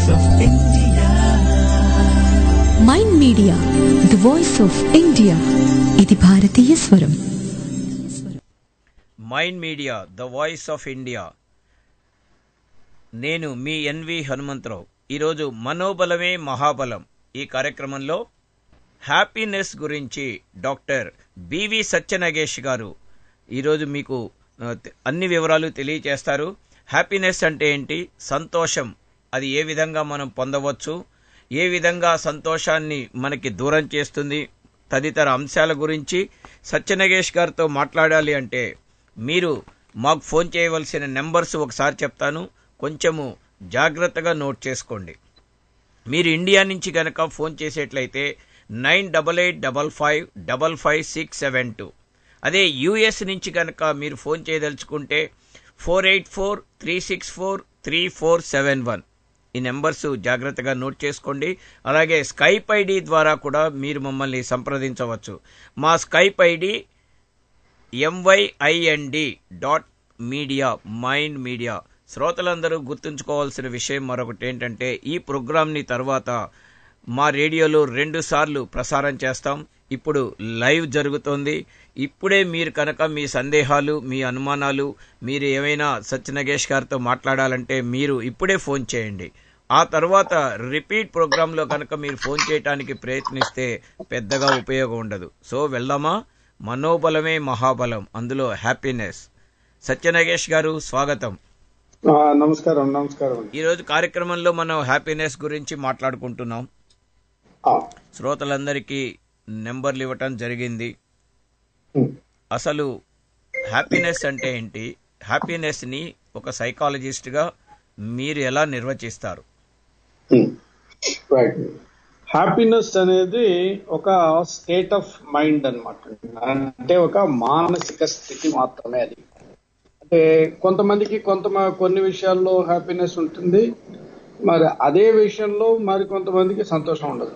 of India. Mind media the voice of India ఇది భారతీయ స్వరం mind media the voice of India నేను మీ ఎన్వి హనుమంతరావు ఈరోజు మనోబలమే మహాబలం ఈ కార్యక్రమంలో హ్యాపీనెస్ గురించి డాక్టర్ బివి సత్యనగేష్ గారు ఈరోజు మీకు ఆ, తె- అన్ని వివరాలు తెలియచేస్తారు హ్యాపీనెస్ అంటే ఏంటి సంతోషం అది ఏ విధంగా మనం పొందవచ్చు ఏ విధంగా సంతోషాన్ని మనకి దూరం చేస్తుంది తదితర అంశాల గురించి సత్యనగేష్ గారితో మాట్లాడాలి అంటే మీరు మాకు ఫోన్ చేయవలసిన నెంబర్స్ ఒకసారి చెప్తాను కొంచెము జాగ్రత్తగా నోట్ చేసుకోండి మీరు ఇండియా నుంచి కనుక ఫోన్ చేసేట్లయితే nine double eight double five double five six seven two అదే యుఎస్ నుంచి కనుక మీరు ఫోన్ చేయదలుచుకుంటే four eight four three six four three four seven one ఈ నెంబర్స్ జాగ్రత్తగా నోట్ చేసుకోండి అలాగే స్కైప్ ఐడి ద్వారా కూడా మీరు మమ్మల్ని సంప్రదించవచ్చు మా Skype ID M Y I N D dot media mind media శ్రోతలందరూ గుర్తుంచుకోవాల్సిన విషయం మరొకటి ఏంటంటే ఈ ప్రోగ్రాంని తర్వాత మా రేడియోలో రెండు సార్లు ప్రసారం చేస్తాం ఇప్పుడు లైవ్ జరుగుతోంది ఇప్పుడే మీరు కనుక మీ సందేహాలు మీ అనుమానాలు మీరు ఏమైనా సత్యనగేష్ గారితో మాట్లాడాలంటే మీరు ఇప్పుడే ఫోన్ చేయండి ఆ తర్వాత రిపీట్ ప్రోగ్రాంలో కనుక మీరు ఫోన్ చేయడానికి ప్రయత్నిస్తే పెద్దగా ఉపయోగం ఉండదు సో వెళ్దామా మనోబలమే మహాబలం అందులో హ్యాపీనెస్ సత్యనగేష్ గారు స్వాగతం ఆ, నమస్కారం నమస్కారం ఈ రోజు కార్యక్రమంలో మనం హ్యాపీనెస్ గురించి మాట్లాడుకుంటున్నాం ఆ, శ్రోతలందరికీ నెంబర్లు ఇవ్వటం జరిగింది ఉమ్, అసలు హ్యాపీనెస్ అంటే ఏంటి హ్యాపీనెస్ ని ఒక సైకాలజిస్ట్ గా మీరు ఎలా నిర్వచిస్తారు ఉమ్. రైట్ హ్యాపీనెస్ అనేది ఒక స్టేట్ ఆఫ్ మైండ్ అన్నమాట అంటే ఒక మానసిక స్థితి మాత్రమే అది అంటే కొంతమందికి కొంత కొన్ని విషయాల్లో హ్యాపీనెస్ ఉంటుంది మరి అదే విషయంలో మరి కొంతమందికి సంతోషం ఉండదు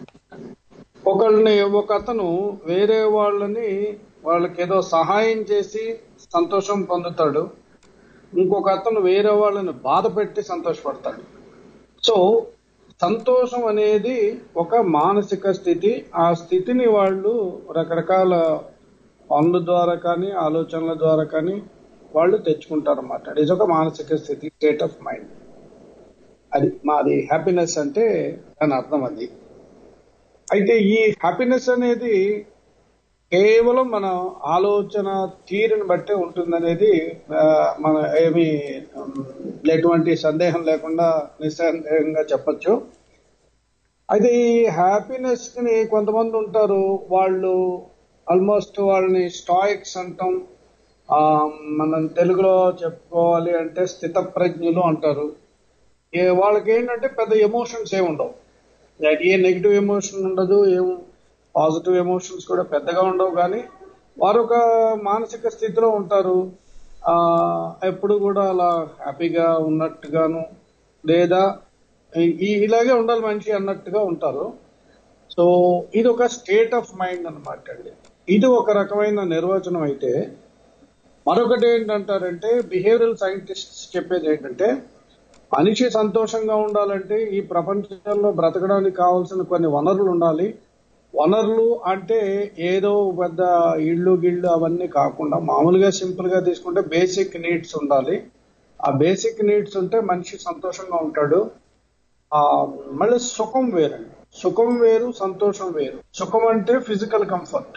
ఒకళ్ళని ఒక అతను వేరే వాళ్ళని వాళ్ళకి ఏదో సహాయం చేసి సంతోషం పొందుతాడు ఇంకొక అతను వేరే వాళ్ళని బాధ పెట్టి సంతోషపడతాడు సో సంతోషం అనేది ఒక మానసిక స్థితి ఆ స్థితిని వాళ్ళు రకరకాల పనుల ద్వారా కానీ ఆలోచనల ద్వారా కానీ వాళ్ళు తెచ్చుకుంటారు అన్నమాట ఇది ఒక మానసిక స్థితి స్టేట్ ఆఫ్ మైండ్ అది మాది హ్యాపీనెస్ అంటే దాని అర్థం అది అయితే ఈ హ్యాపీనెస్ అనేది కేవలం మన ఆలోచన తీరుని బట్టే ఉంటుందనేది ఆ, మన ఏమి ఉమ్, ఎటువంటి సందేహం లేకుండా నిస్సందేహంగా చెప్పొచ్చు అయితే ఈ హ్యాపీనెస్ ని కొంతమంది ఉంటారు వాళ్ళు ఆల్మోస్ట్ వాళ్ళని స్టాయిక్స్ అంటాం ఆ, మనం తెలుగులో చెప్పుకోవాలి అంటే స్థితప్రజ్ఞులు అంటారు ఏ- వాళ్ళకి ఏంటంటే పెద్ద ఎమోషన్స్ ఏమి ఉండవు లైక్ ఏ నెగిటివ్ ఎమోషన్ ఉండదు ఏం పాజిటివ్ ఎమోషన్స్ కూడా పెద్దగా ఉండవు కానీ వారు ఒక మానసిక స్థితిలో ఉంటారు ఆ ఎప్పుడు కూడా అలా హ్యాపీగా ఉన్నట్టుగాను లేదా ఈ- ఈ ఇలాగే ఉండాలి మనిషి అన్నట్టుగా ఉంటారు సో ఇది ఒక స్టేట్ ఆఫ్ మైండ్ అన్నమాట అండి ఇది ఒక రకమైన నిర్వచనం అయితే మరొకటి ఏంటంటారంటే బిహేవియరల్ సైంటిస్ట్స్ చెప్పేది ఏంటంటే మనిషి సంతోషంగా ఉండాలంటే ఈ ప్రపంచంలో బ్రతకడానికి కావాల్సిన కొన్ని వనరులు ఉండాలి వనరులు అంటే ఏదో పెద్ద ఇళ్ళు గిళ్ళు అవన్నీ కాకుండా మామూలుగా సింపుల్ గా తీసుకుంటే బేసిక్ నీడ్స్ ఉండాలి ఆ బేసిక్ నీడ్స్ ఉంటే మనిషి సంతోషంగా ఉంటాడు ఆ మళ్ళీ సుఖం వేరండి సుఖం వేరు సంతోషం వేరు సుఖం అంటే ఫిజికల్ కంఫర్ట్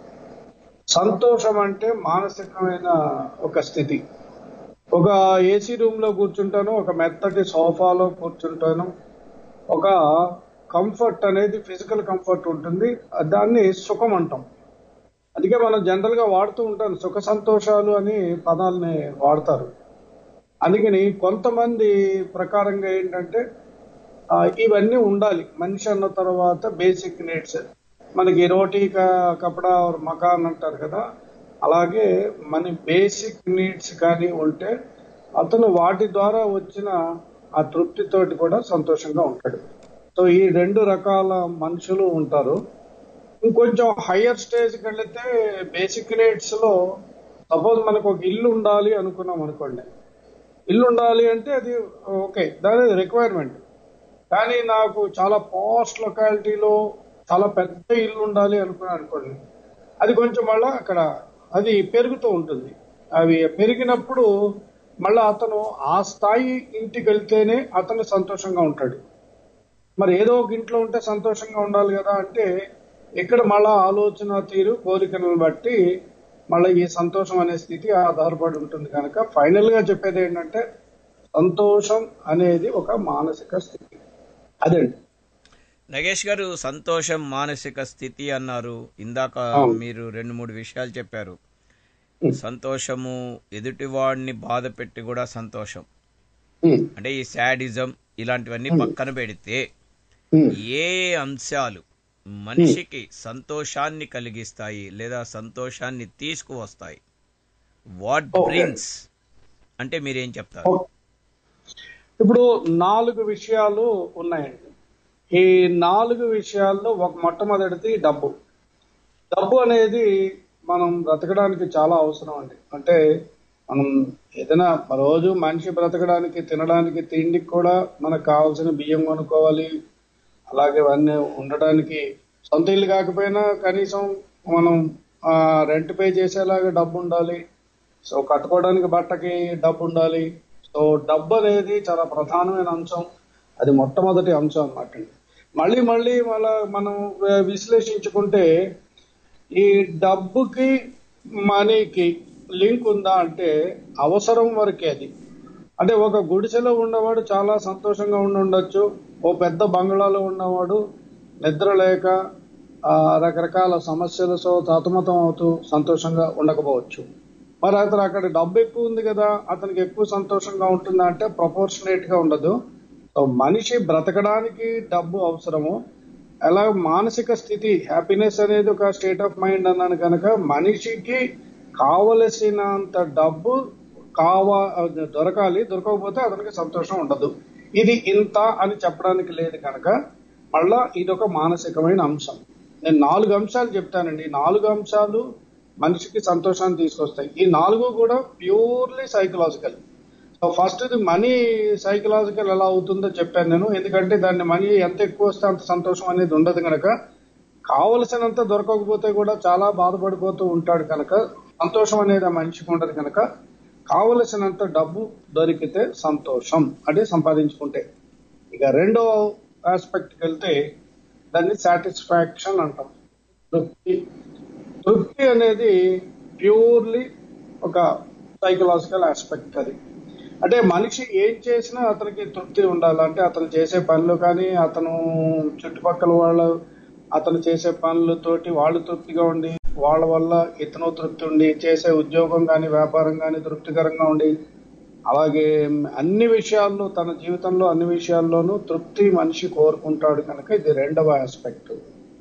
సంతోషం అంటే మానసికమైన ఒక స్థితి ఒక ఏసీ రూమ్ లో కూర్చుంటాను ఒక మెత్తటి సోఫాలో కూర్చుంటాను ఒక కంఫర్ట్ అనేది ఫిజికల్ కంఫర్ట్ ఉంటుంది దాన్ని సుఖం అంటాం అందుకే మనం జనరల్ గా వాడుతూ ఉంటాం సుఖ సంతోషాలు అని పదాలని వాడతారు అందుకని కొంతమంది ప్రకారంగా ఏంటంటే ఆ, ఇవన్నీ ఉండాలి మనిషి అన్న తర్వాత బేసిక్ నీడ్స్ మనకి రోటీ క- కపడా और మకాన్ అంటారు కదా అలాగే మన బేసిక్ నీడ్స్ కానీ ఉంటే అతను వాటి ద్వారా వచ్చిన ఆ తృప్తితోటి కూడా సంతోషంగా ఉంటాడు సో ఈ రెండు రకాల మనుషులు ఉంటారు ఇంకొంచెం హయ్యర్ స్టేజ్కి వెళితే బేసిక్ నీడ్స్ లో సపోజ్ మనకు ఒక ఇల్లు ఉండాలి అనుకున్నాం అనుకోండి ఇల్లు ఉండాలి అంటే అది ఓకే దాని రిక్వైర్మెంట్ కానీ నాకు చాలా పోస్ట్ లొకాలిటీలో చాలా పెద్ద ఇల్లు ఉండాలి అనుకున్నాను అనుకోండి అది కొంచెం మళ్ళా అక్కడ అది పెరుగుతూ ఉంటుంది అవి పెరిగినప్పుడు మళ్ళా అతను ఆ స్థాయి ఇంటికి వెళ్తేనే అతను సంతోషంగా ఉంటాడు మరి ఏదో ఒక ఇంట్లో ఉంటే సంతోషంగా ఉండాలి కదా అంటే ఇక్కడ మళ్ళా ఆలోచన తీరు కోరికలను బట్టి మళ్ళీ ఈ సంతోషం అనే స్థితి ఆధారపడి ఉంటుంది కనుక ఫైనల్ గా చెప్పేది ఏంటంటే సంతోషం అనేది ఒక మానసిక స్థితి అదండి నగేష్ గారు సంతోషం మానసిక స్థితి అన్నారు ఇందాక అవును. మీరు రెండు మూడు విషయాలు చెప్పారు ఉమ్. సంతోషము ఎదుటివాడిని బాధ పెట్టి కూడా సంతోషం ఉమ్, అంటే ఈ శాడిజం ఇలాంటివన్నీ పక్కన పెడితే ఉమ్. ఏ అంశాలు మనిషికి సంతోషాన్ని కలిగిస్తాయి లేదా సంతోషాన్ని తీసుకువస్తాయి వాట్ Okay. బ్రింగ్స్ అంటే మీరేం చెప్తారు ఓకే. ఇప్పుడు నాలుగు విషయాలు ఉన్నాయండి ఈ నాలుగు విషయాల్లో ఒక మొట్టమొదటిది డబ్బు డబ్బు అనేది మనం బ్రతకడానికి చాలా అవసరం అండి అంటే మనం ఏదైనా రోజు మనిషి బ్రతకడానికి తినడానికి తిండికి కూడా మనకు కావాల్సిన బియ్యం కొనుక్కోవాలి అలాగే అవన్నీ ఉండడానికి సొంత ఇల్లు కాకపోయినా కనీసం మనం రెంట్ పే చేసేలాగా డబ్బు ఉండాలి సో కట్టుకోవడానికి బట్టకి డబ్బు ఉండాలి సో డబ్బు అనేది చాలా ప్రధానమైన అంశం అది మొట్టమొదటి అంశం అన్నమాట మళ్ళీ మళ్ళీ మళ్ళా మనం వి- విశ్లేషించుకుంటే ఈ డబ్బుకి మనీకి లింక్ ఉందా అంటే అవసరం వరకే అది అంటే ఒక గుడిసెలో ఉన్నవాడు చాలా సంతోషంగా ఉండి ఉండొచ్చు ఓ పెద్ద బంగ్లాలో ఉన్నవాడు నిద్ర లేక ఆ, రకరకాల సమస్యలతో సతమతం అవుతూ సంతోషంగా ఉండకపోవచ్చు మరి అతను అక్కడ డబ్బు ఎక్కువ ఉంది కదా అతనికి ఎక్కువ సంతోషంగా ఉంటుందా అంటే ప్రపోర్షనేట్ గా ఉండదు సో మనిషి బ్రతకడానికి డబ్బు అవసరము అలా మానసిక స్థితి హ్యాపీనెస్ అనేది ఒక స్టేట్ ఆఫ్ మైండ్ అన్నాను కనుక మనిషికి కావలసినంత డబ్బు కావా దొరకాలి దొరకకపోతే అతనికి సంతోషం ఉండదు ఇది ఇంత అని చెప్పడానికి లేదు కనుక మళ్ళా ఇది ఒక మానసికమైన అంశం నేను నాలుగు అంశాలు చెప్తానండి ఈ నాలుగు అంశాలు మనిషికి సంతోషాన్ని తీసుకొస్తాయి ఈ నాలుగు కూడా ప్యూర్లీ సైకలాజికల్ సో ఫస్ట్ ఇది మనీ సైకలాజికల్ ఎలా అవుతుందో చెప్పాను నేను ఎందుకంటే దాన్ని మనీ ఎంత ఎక్కువ వస్తే అంత సంతోషం అనేది ఉండదు కనుక కావలసినంత దొరకకపోతే కూడా చాలా బాధపడిపోతూ ఉంటాడు కనుక సంతోషం అనేది ఆ మనిషికి ఉండదు కనుక కావలసినంత డబ్బు దొరికితే సంతోషం అంటే సంపాదించుకుంటే ఇక రెండో ఆస్పెక్ట్కి వెళ్తే దాన్ని సాటిస్ఫాక్షన్ అంటాం తృప్తి తృప్తి అనేది ప్యూర్లీ ఒక సైకలాజికల్ ఆస్పెక్ట్ అది అంటే మనిషి ఏం చేసినా అతనికి తృప్తి ఉండాలంటే అతను చేసే పనులు కానీ అతను చుట్టుపక్కల వాళ్ళు అతను చేసే పనులతోటి వాళ్ళు తృప్తిగా ఉండి వాళ్ళ వల్ల ఇతను తృప్తి ఉండి చేసే ఉద్యోగం కానీ వ్యాపారం కానీ తృప్తికరంగా ఉండి అలాగే అన్ని విషయాల్లో తన జీవితంలో అన్ని విషయాల్లోనూ తృప్తి మనిషి కోరుకుంటాడు కనుక ఇది రెండవ ఆస్పెక్ట్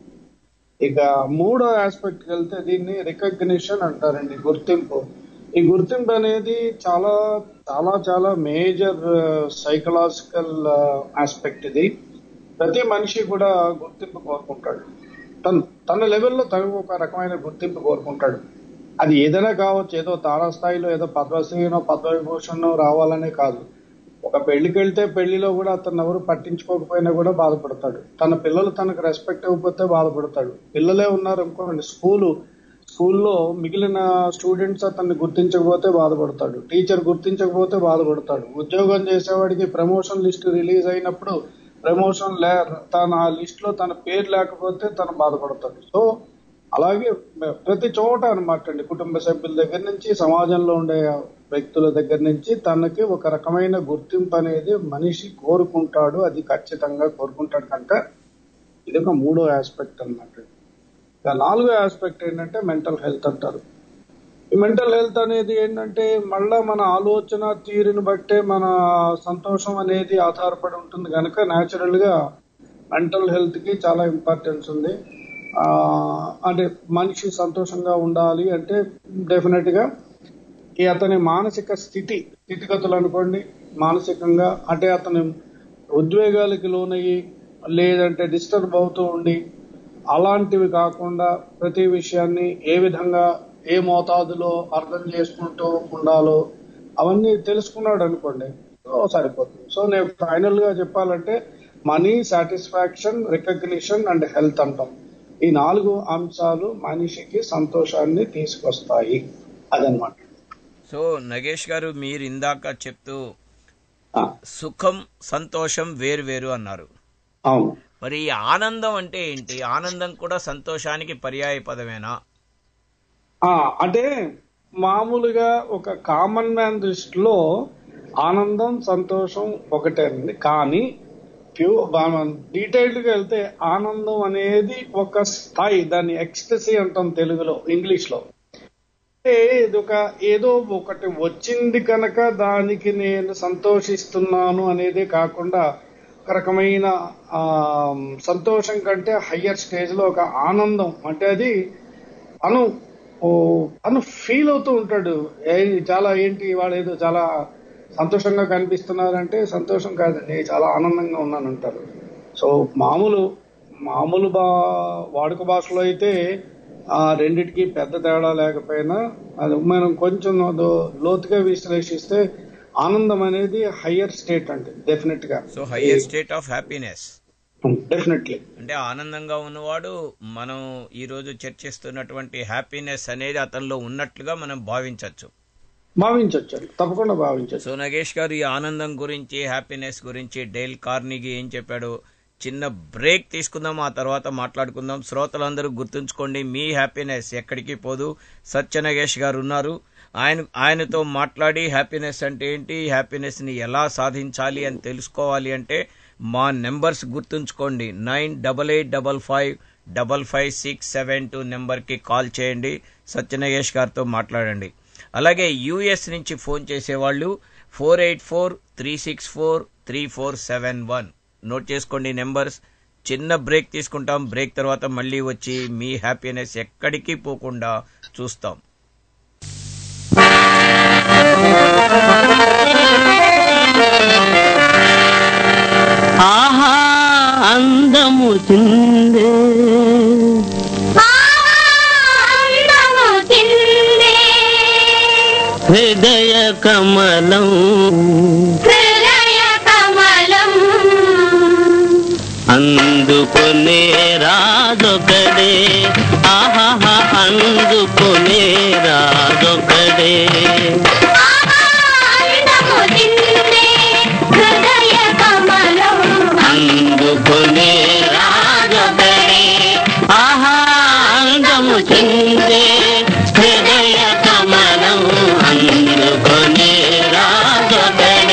ఇక మూడో ఆస్పెక్ట్ వెళ్తే దీన్ని రికగ్నిషన్ అంటారండి గుర్తింపు ఈ గుర్తింపు అనేది చాలా చాలా చాలా మేజర్ సైకలాజికల్ ఆస్పెక్ట్ ఇది ప్రతి మనిషి కూడా గుర్తింపు కోరుకుంటాడు తను తన లెవెల్లో తను ఒక రకమైన గుర్తింపు కోరుకుంటాడు అది ఏదైనా కావచ్చు ఏదో తారా స్థాయిలో ఏదో పద్మశ్రీనో పద్మవిభూషణ్ రావాలనే కాదు ఒక పెళ్లికి వెళ్తే పెళ్లిలో కూడా అతను ఎవరు పట్టించుకోకపోయినా కూడా బాధపడతాడు తన పిల్లలు తనకు రెస్పెక్ట్ ఇవ్వకపోతే బాధపడతాడు పిల్లలే ఉన్నారు అనుకోండి స్కూలు స్కూల్లో మిగిలిన స్టూడెంట్స్ అతన్ని గుర్తించకపోతే బాధపడతాడు టీచర్ గుర్తించకపోతే బాధపడతాడు ఉద్యోగం చేసేవాడికి ప్రమోషన్ లిస్ట్ రిలీజ్ అయినప్పుడు ప్రమోషన్ లే తన ఆ లిస్ట్ లో తన పేరు లేకపోతే తను బాధపడతాడు సో అలాగే ప్రతి చోట అనమాట అండి కుటుంబ సభ్యుల దగ్గర నుంచి సమాజంలో ఉండే వ్యక్తుల దగ్గర నుంచి తనకి ఒక రకమైన గుర్తింపు అనేది మనిషి కోరుకుంటాడు అది ఖచ్చితంగా కోరుకుంటాడు కనుక ఇది ఒక మూడో ఆస్పెక్ట్ అనమాట ఇక నాలుగో ఆస్పెక్ట్ ఏంటంటే మెంటల్ హెల్త్ అంటారు ఈ మెంటల్ హెల్త్ అనేది ఏంటంటే మళ్ళా మన ఆలోచన తీరుని బట్టే మన సంతోషం అనేది ఆధారపడి ఉంటుంది కనుక న్యాచురల్ గా మెంటల్ హెల్త్ కి చాలా ఇంపార్టెన్స్ ఉంది ఆ, అంటే మనిషి సంతోషంగా ఉండాలి అంటే డెఫినెట్ గా ఈ అతని మానసిక స్థితి స్థితిగతులు అనుకోండి మానసికంగా అంటే అతని ఉద్వేగాలకి లోనయ్యి లేదంటే డిస్టర్బ్ అవుతూ ఉండి అలాంటివి కాకుండా ప్రతి విషయాన్ని ఏ విధంగా ఏ మోతాదులో అర్థం చేసుకుంటూ ఉండాలో అవన్నీ తెలుసుకున్నాడు అనుకోండి సో సరిపోతుంది సో నేను ఫైనల్ గా చెప్పాలంటే money satisfaction recognition and health అంటాం ఈ నాలుగు అంశాలు మనిషికి సంతోషాన్ని తీసుకొస్తాయి అదనమాట సో నగేష్ గారు మీరు ఇందాక చెప్తూ ఆ, సుఖం సంతోషం వేరు వేరు అన్నారు అవును మరి ఈ ఆనందం అంటే ఏంటి ఆనందం కూడా సంతోషానికి పర్యాయ పదమేనా ఆ, అంటే మామూలుగా ఒక కామన్ మ్యాన్ దృష్టిలో ఆనందం సంతోషం ఒకటే అండి కానీ ప్యూ డీటెయిల్డ్ గా వెళ్తే ఆనందం అనేది ఒక స్థాయి దాన్ని ఎక్స్టసీ అంటాం తెలుగులో ఇంగ్లీష్ లో అంటే ఇది ఒక ఏదో ఒకటి వచ్చింది కనుక దానికి నేను సంతోషిస్తున్నాను అనేది కాకుండా ఒక రకమైన ఆ, సంతోషం కంటే హయ్యర్ స్టేజ్ లో ఒక ఆనందం అంటే అది అను ఓ అను ఫీల్ అవుతూ ఉంటాడు ఏ చాలా ఏంటి వాళ్ళు ఏదో చాలా సంతోషంగా కనిపిస్తున్నారంటే సంతోషం కాదండి చాలా ఆనందంగా ఉన్నాను అంటారు సో మామూలు మామూలు బా వాడుక భాషలో అయితే ఆ రెండిటికి పెద్ద తేడా లేకపోయినా అది మనం కొంచెం దో- లోతుగా విశ్లేషిస్తే ఆనందం అనేది హయ్యర్ స్టేట్ అండి డెఫినెట్ గా so higher state of happiness definitely అంటే ఆనందంగా ఉన్నవాడు మనం ఈ రోజు చర్చిస్తున్నటువంటి హ్యాపీనెస్ అనేది అతనిలో ఉన్నట్లుగా మనం భావించవచ్చు భావించవచ్చు తప్పకుండా భావించవచ్చు సో నగేష్ గారు ఈ ఆనందం గురించి హ్యాపీనెస్ గురించి డేల్ కార్నిగి ఏం చెప్పాడు చిన్న బ్రేక్ తీసుకుందాం ఆ తర్వాత మాట్లాడుకుందాం శ్రోతలందరూ గుర్తుంచుకోండి మీ హ్యాపీనెస్ ఎక్కడికి పోదు సత్య నగేష్ గారు ఉన్నారు ఆయన ఆయనతో మాట్లాడి హ్యాపీనెస్ అంటే ఏంటి హ్యాపీనెస్ ని ఎలా సాధించాలి అని తెలుసుకోవాలి అంటే మా నెంబర్స్ గుర్తుంచుకోండి nine double eight double five double five six seven two నెంబర్కి కాల్ చేయండి సత్యనగేష్ గారితో మాట్లాడండి అలాగే యుఎస్ నుంచి ఫోన్ చేసేవాళ్ళు four eight four three six four three four seven one note చేసుకోండి నెంబర్స్ చిన్న బ్రేక్ తీసుకుంటాం బ్రేక్ తర్వాత మళ్ళీ వచ్చి మీ హ్యాపీనెస్ ఎక్కడికి పోకుండా చూస్తాం ఆహా అందము చిందే అందము తిందే హృదయ కమలం హృదయ కమలం అందుకునే రాజొకడే ఆహా అందుకునే రాజొకడే అందము తిందే హృదయ కమలం అందుకునే రాజొకడే ఆహా అందము చిందే హృదయ కమలం అందుకునే రాజొకడే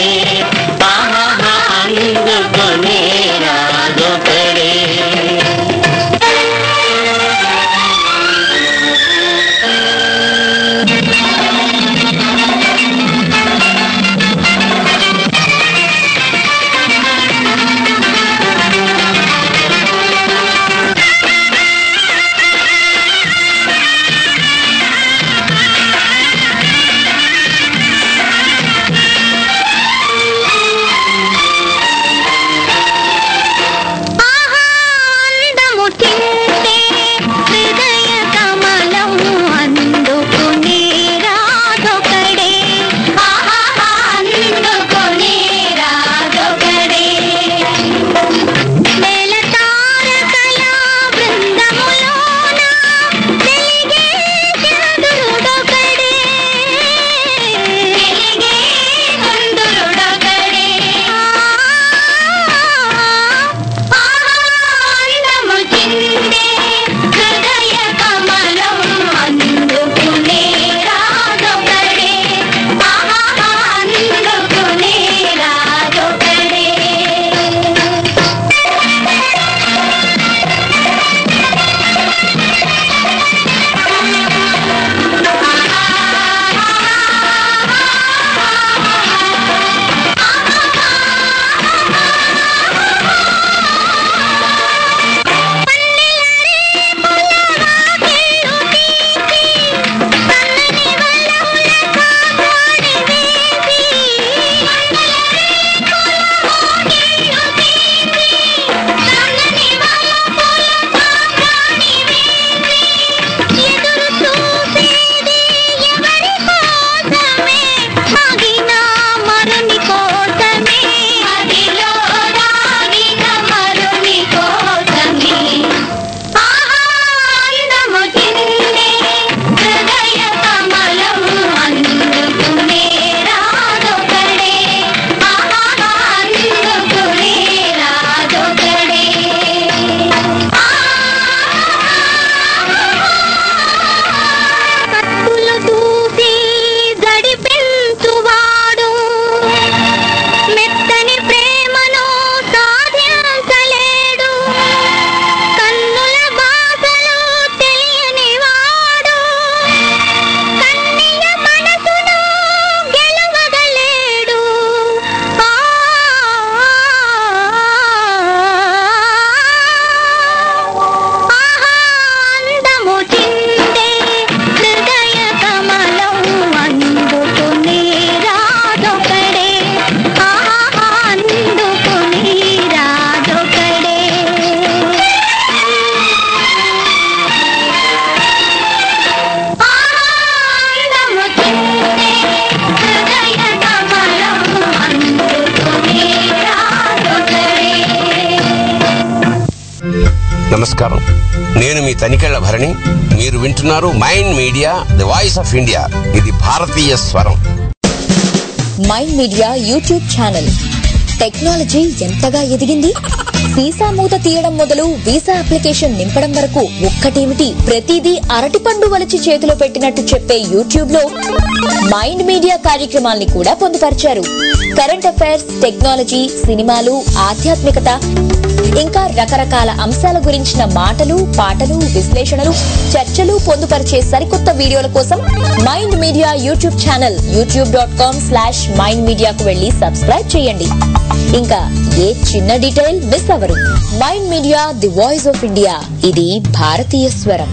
నమస్కారం నేను మీ తనికెళ్ల భరణి మీరు వింటున్నారు mind media the voice of India ఇది భారతీయ స్వరం mind media YouTube channel technology ఎంతగా ఎదిగింది వీసా మూత తీయడం మొదలు వీసా అప్లికేషన్ నింపడం వరకు ఒక్కటేమిటి ప్రతిదీ అరటిపండు వలిచి చేతిలో పెట్టినట్టు చెప్పే యూట్యూబ్ లో మైండ్ మీడియా కార్యక్రమాల్ని కూడా పొందుపరిచారు కరెంట్ అఫైర్స్ టెక్నాలజీ సినిమాలు ఆధ్యాత్మికత ఇంకా రకరకాల అంశాల గురించిన మాటలు పాటలు విశ్లేషణలు చర్చలు పొందుపరిచే సరికొత్త వీడియోల కోసం mind media YouTube channel YouTube dot com slash mind మీడియాకు వెళ్లి సబ్స్క్రైబ్ చేయండి ఇంకా ఏ చిన్న డీటెయిల్ మిస్ అవరు mind media the voice of India ఇది భారతీయ స్వరం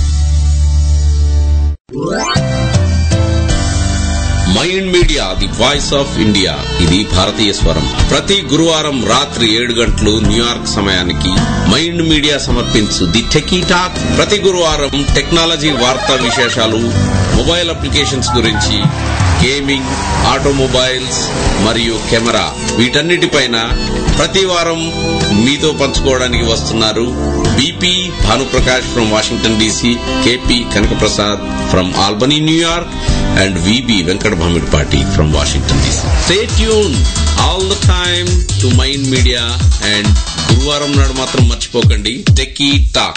mind media the voice of India ఇది భారతీయ స్వరం ప్రతి గురువారం రాత్రి ఏడు గంటలు న్యూయార్క్ సమయానికి మైండ్ మీడియా సమర్పించు ది టెకీ టాక్ ప్రతి గురువారం టెక్నాలజీ వార్తా విశేషాలు మొబైల్ అప్లికేషన్స్ గురించి గేమింగ్ ఆటోమొబైల్స్ మరియు కెమెరా వీటన్నిటిపైన ప్రతి వారం మీతో పంచుకోవడానికి వస్తున్నారు BP Bhanuprakash from Washington DC KP Kanakaprasad from Albany New York and VB Venkat Bhamidpati from Washington DC. Stay tuned all the time to Mind Media and గురువారం నాడు మాత్రం మర్చిపోకండి టెక్కీ టాక్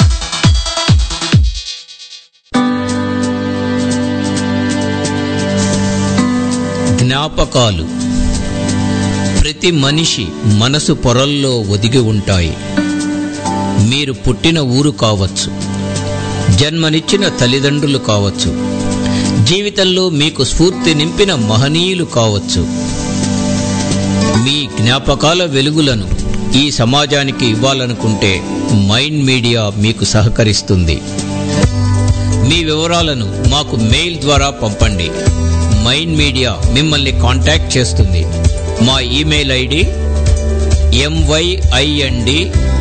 జ్ఞాపకాలు ప్రతి మనిషి మనసు పొరల్లో ఒదిగి ఉంటాయి మీరు పుట్టిన ఊరు కావచ్చు జన్మనిచ్చిన తల్లిదండ్రులు కావచ్చు జీవితంలో మీకు స్ఫూర్తి నింపిన మహనీయులు కావచ్చు మీ జ్ఞాపకాల వెలుగులను ఈ సమాజానికి ఇవ్వాలనుకుంటే మైండ్ మీడియా మీకు సహకరిస్తుంది మీ వివరాలను మాకు మెయిల్ ద్వారా పంపండి మైండ్ మీడియా మిమ్మల్ని కాంటాక్ట్ చేస్తుంది మా ఇమెయిల్ ఐడి ఎంవైఐఎన్డి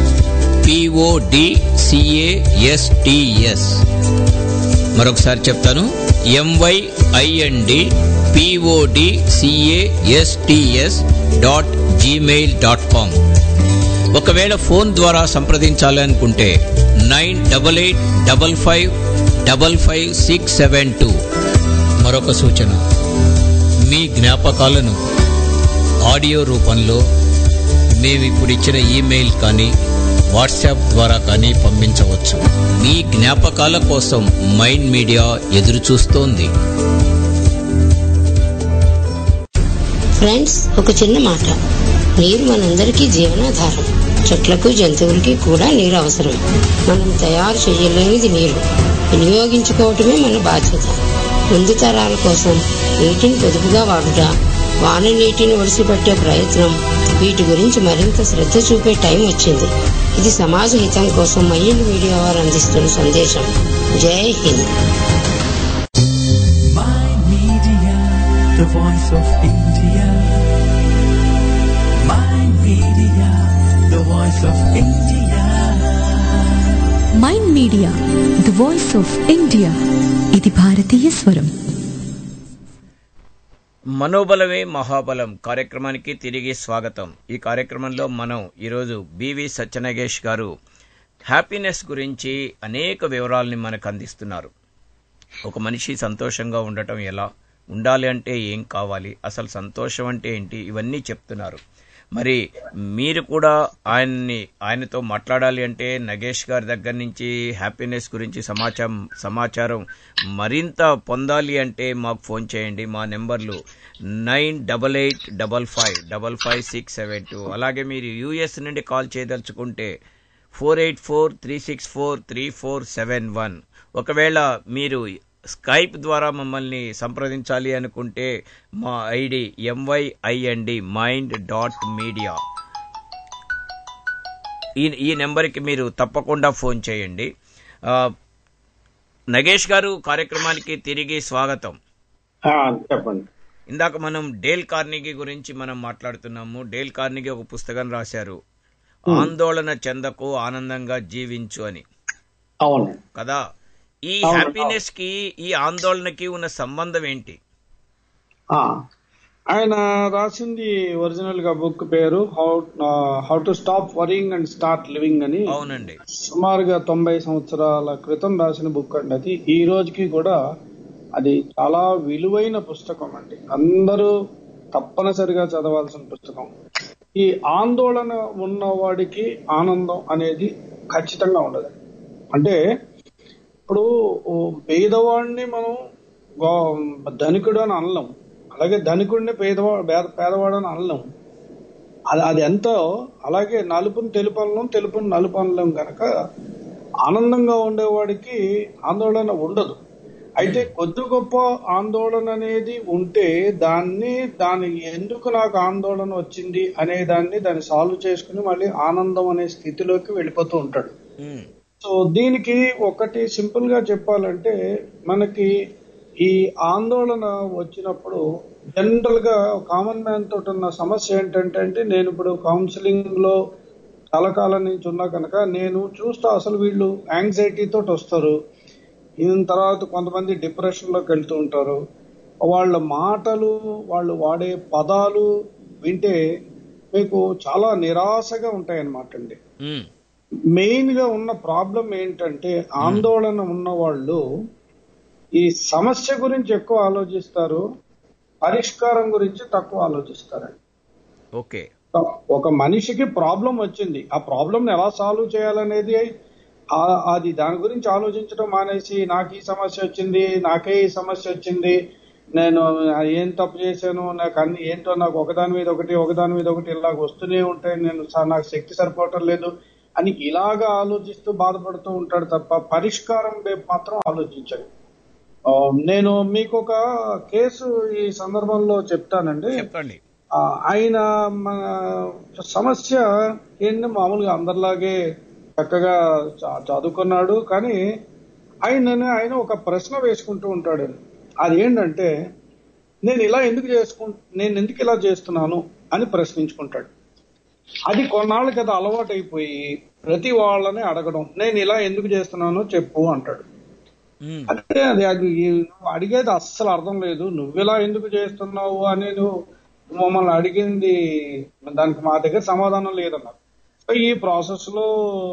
పిఓడిసిఏఎస్టిఎస్ మరొకసారి చెప్తాను MYIND PODCASTS dot Gmail dot com ఒకవేళ ఫోన్ ద్వారా సంప్రదించాలనుకుంటే nine double eight double five double five six seven two మరొక సూచన మీ జ్ఞాపకాలను ఆడియో రూపంలో మేము ఇప్పుడు ఇచ్చిన ఈమెయిల్ కానీ వాట్సాప్ ద్వారా కానీ పంపించవచ్చు మీ జ్ఞాపకాల కోసం మైండ్ మీడియా ఎదురు చూస్తోంది ఫ్రెండ్స్ ఒక చిన్న మాట నీరు మనందరికీ జీవనాధారం చెట్లకు జంతువులకి కూడా నీరు అవసరం మనం తయారు చేయలేనిది నీరు వినియోగించుకోవటమే మన బాధ్యత ముందు తరాల కోసం నీటిని పొదుపుగా వాడుట వాన నీటిని ఒడిసిపట్టే ప్రయత్నం వీటి గురించి మరింత శ్రద్ధ చూపే టైం వచ్చింది ఇది సమాజ హితం కోసం మైండ్ మీడియా వారు అందిస్తున్న సందేశం జై హింద్ the voice of India. Mind Media, the voice of India. Mind media the voice of India ఇది భారతీయ స్వరం మనోబలమే మహాబలం కార్యక్రమానికి తిరిగి స్వాగతం ఈ కార్యక్రమంలో మనం ఈరోజు బివి సత్యనగేష్ గారు హ్యాపీనెస్ గురించి అనేక వివరాలని మనకు అందిస్తున్నారు ఒక మనిషి సంతోషంగా ఉండటం ఎలా ఉండాలి అంటే ఏం కావాలి అసలు సంతోషం అంటే ఏంటి ఇవన్నీ చెప్తున్నారు మరి మీరు కూడా ఆయన్ని ఆయనతో మాట్లాడాలి అంటే నగేష్ గారి దగ్గర నుంచి హ్యాపీనెస్ గురించి సమాచారం సమాచారం మరింత పొందాలి అంటే మాకు ఫోన్ చేయండి మా నెంబర్లు nine double eight double five double five six seven two అలాగే మీరు యూఎస్ నుండి కాల్ చేయదలుచుకుంటే four eight four three six four three four seven one ఒకవేళ మీరు స్కైప్ ద్వారా మమ్మల్ని సంప్రదించాలి అనుకుంటే మా ID M Y I N D mind dot media ఈ ఈ నెంబర్కి మీరు తప్పకుండా ఫోన్ చేయండి ఆ, నగేష్ గారు కార్యక్రమానికి తిరిగి స్వాగతం ఆ, చెప్పండి ఇందాక మనం డేల్ కార్నిగి గురించి మనం మాట్లాడుతున్నాము డేల్ కార్నిగి ఒక పుస్తకం రాశారు ఆందోళన చెందకు ఆనందంగా జీవించు అని అవును కదా ఈ అవును, హ్యాపీనెస్ కి ఈ ఆందోళనకి ఉన్న సంబంధం ఏంటి ఆ, ఆయన రాసింది ఒరిజినల్ గా బుక్ పేరు how how to stop worrying and start living అని అవునండి సుమారుగా తొంభై సంవత్సరాల క్రితం రాసిన బుక్ అండి అది ఈ రోజుకి కూడా అది చాలా విలువైన పుస్తకం అండి అందరూ తప్పనిసరిగా చదవాల్సిన పుస్తకం ఈ ఆందోళన ఉన్నవాడికి ఆనందం అనేది ఖచ్చితంగా ఉండదు అంటే ఇప్పుడు ఓ పేదవాడిని మనం గో- ధనికుడు అని అనలేం అలాగే ధనికుడిని పేదవా పేద- పేదవాడు అని అనలేం అది అది ఎంతో అలాగే నలుపుని తెలుపు అనలేం తెలుపుని నలుపు అనలేం కనుక ఆనందంగా ఉండేవాడికి ఆందోళన ఉండదు అయితే కొద్ది గొప్ప ఆందోళన అనేది ఉంటే దాన్ని దాని ఎందుకు నాకు ఆందోళన వచ్చింది అనే దాన్ని దాన్ని సాల్వ్ చేసుకుని మళ్ళీ ఆనందం అనే స్థితిలోకి వెళ్ళిపోతూ ఉంటాడు ఉమ్, సో దీనికి ఒకటి సింపుల్ గా చెప్పాలంటే మనకి ఈ ఆందోళన వచ్చినప్పుడు జనరల్ గా కామన్ మ్యాన్ తోటి ఉన్న సమస్య ఏంటంటే అంటే నేను ఇప్పుడు కౌన్సిలింగ్ లో చాలా కాలం నుంచి ఉన్నా కనుక నేను చూస్తా అసలు వీళ్ళు యాంగ్జైటీ తోటి వస్తారు దీని తర్వాత కొంతమంది డిప్రెషన్ లోకి వెళ్తూ ఉంటారు వాళ్ళ మాటలు వాళ్ళు వాడే పదాలు వింటే మీకు చాలా నిరాశగా ఉంటాయన్నమాట అండి ఉమ్, మెయిన్ గా ఉన్న ప్రాబ్లం ఏంటంటే ఆందోళన ఉన్న వాళ్ళు ఈ సమస్య గురించి ఎక్కువ ఆలోచిస్తారు పరిష్కారం గురించి తక్కువ ఆలోచిస్తారండి ఓకే ఒక మనిషికి ప్రాబ్లం వచ్చింది ఆ ప్రాబ్లం ఎలా సాల్వ్ చేయాలనేది ఆ- అది దాని గురించి ఆలోచించడం మానేసి నాకు ఈ సమస్య వచ్చింది నాకే ఈ సమస్య వచ్చింది నేను ఏం తప్పు చేశాను నాకు అన్ని ఏంటో నాకు ఒకదాని మీద ఒకటి ఒకదాని మీద ఒకటి ఇలాగ వస్తూనే ఉంటాయి నేను స- నాకు శక్తి సరిపోవటం లేదు అని ఇలాగా ఆలోచిస్తూ బాధపడుతూ ఉంటాడు తప్ప పరిష్కారం వైపు మాత్రం ఆలోచించాడు ఆ, నేను మీకు ఒక కేసు ఈ సందర్భంలో చెప్తానండి చెప్పండి ఆ, ఆయన మన సమస్య ఏంటి మామూలుగా అందరిలాగే చక్కగా చ- చదువుకున్నాడు కానీ ఆయననే ఆయన ఒక ప్రశ్న వేసుకుంటూ ఉంటాడు అది ఏంటంటే నేను ఇలా ఎందుకు చేసుకు నేను ఎందుకు ఇలా చేస్తున్నాను అని ప్రశ్నించుకుంటాడు అది కొన్నాళ్ళకి అది అలవాటు అయిపోయి ప్రతి వాళ్ళని అడగడం నేను ఇలా ఎందుకు చేస్తున్నానో చెప్పు అంటాడు ఉమ్, అంటే అది అది ఈ- నువ్వు అడిగేది అస్సలు అర్థం లేదు నువ్వెలా ఎందుకు చేస్తున్నావు అని నువ్వు మమ్మల్ని అడిగింది దానికి మా దగ్గర సమాధానం లేదన్నారు సో ఈ ప్రాసెస్ లో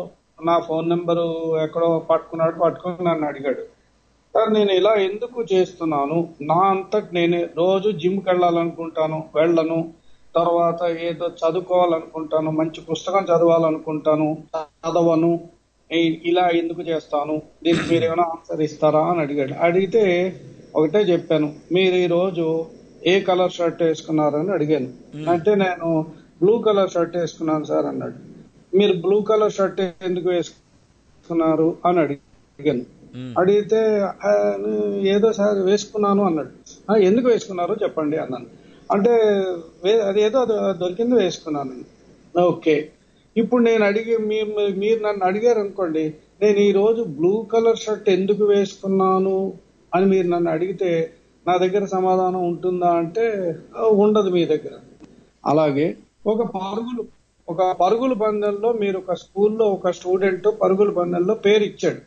నా ఫోన్ నెంబరు ఎక్కడో పట్టుకున్నాడు పట్టుకుని నన్ను అడిగాడు సార్ నేను ఇలా ఎందుకు చేస్తున్నాను నా అంతటి నేనే రోజు జిమ్కి వెళ్ళాలనుకుంటాను వెళ్ళను తర్వాత ఏదో చదువుకోవాలనుకుంటాను మంచి పుస్తకం చదవాలనుకుంటాను చదవను ఈ- ఇలా ఎందుకు చేస్తాను దీనికి మీరు ఏమైనా ఆన్సర్ ఇస్తారా అని అడిగాడు అడిగితే ఒకటే చెప్పాను మీరు ఈ రోజు ఏ కలర్ షర్ట్ వేసుకున్నారని అడిగాను అంటే నేను బ్లూ కలర్ షర్ట్ వేసుకున్నాను సార్ అన్నాడు మీరు బ్లూ కలర్ షర్ట్ ఎందుకు వేసుకున్నారు అని అడిగాను ఉమ్, అడిగితే "ఆ, ఏదో సార్ వేసుకున్నాను అన్నాడు "ఆ, ఎందుకు వేసుకున్నారో చెప్పండి అన్నాను అంటే వే- అది ఏదో అది దొరికింది వేసుకున్నాను ఓకే ఇప్పుడు నేను అడిగి మీ- మీరు నన్ను అడిగారు అనుకోండి నేను ఈ రోజు బ్లూ కలర్ షర్ట్ ఎందుకు వేసుకున్నాను అని మీరు నన్ను అడిగితే నా దగ్గర సమాధానం ఉంటుందా అంటే "ఆ, ఉండదు మీ దగ్గర అలాగే ఒక పరుగులు ఒక పరుగుల పందెంలో మీరు ఒక స్కూల్లో ఒక స్టూడెంట్ పరుగుల పందెంలో పేరు ఇచ్చాడు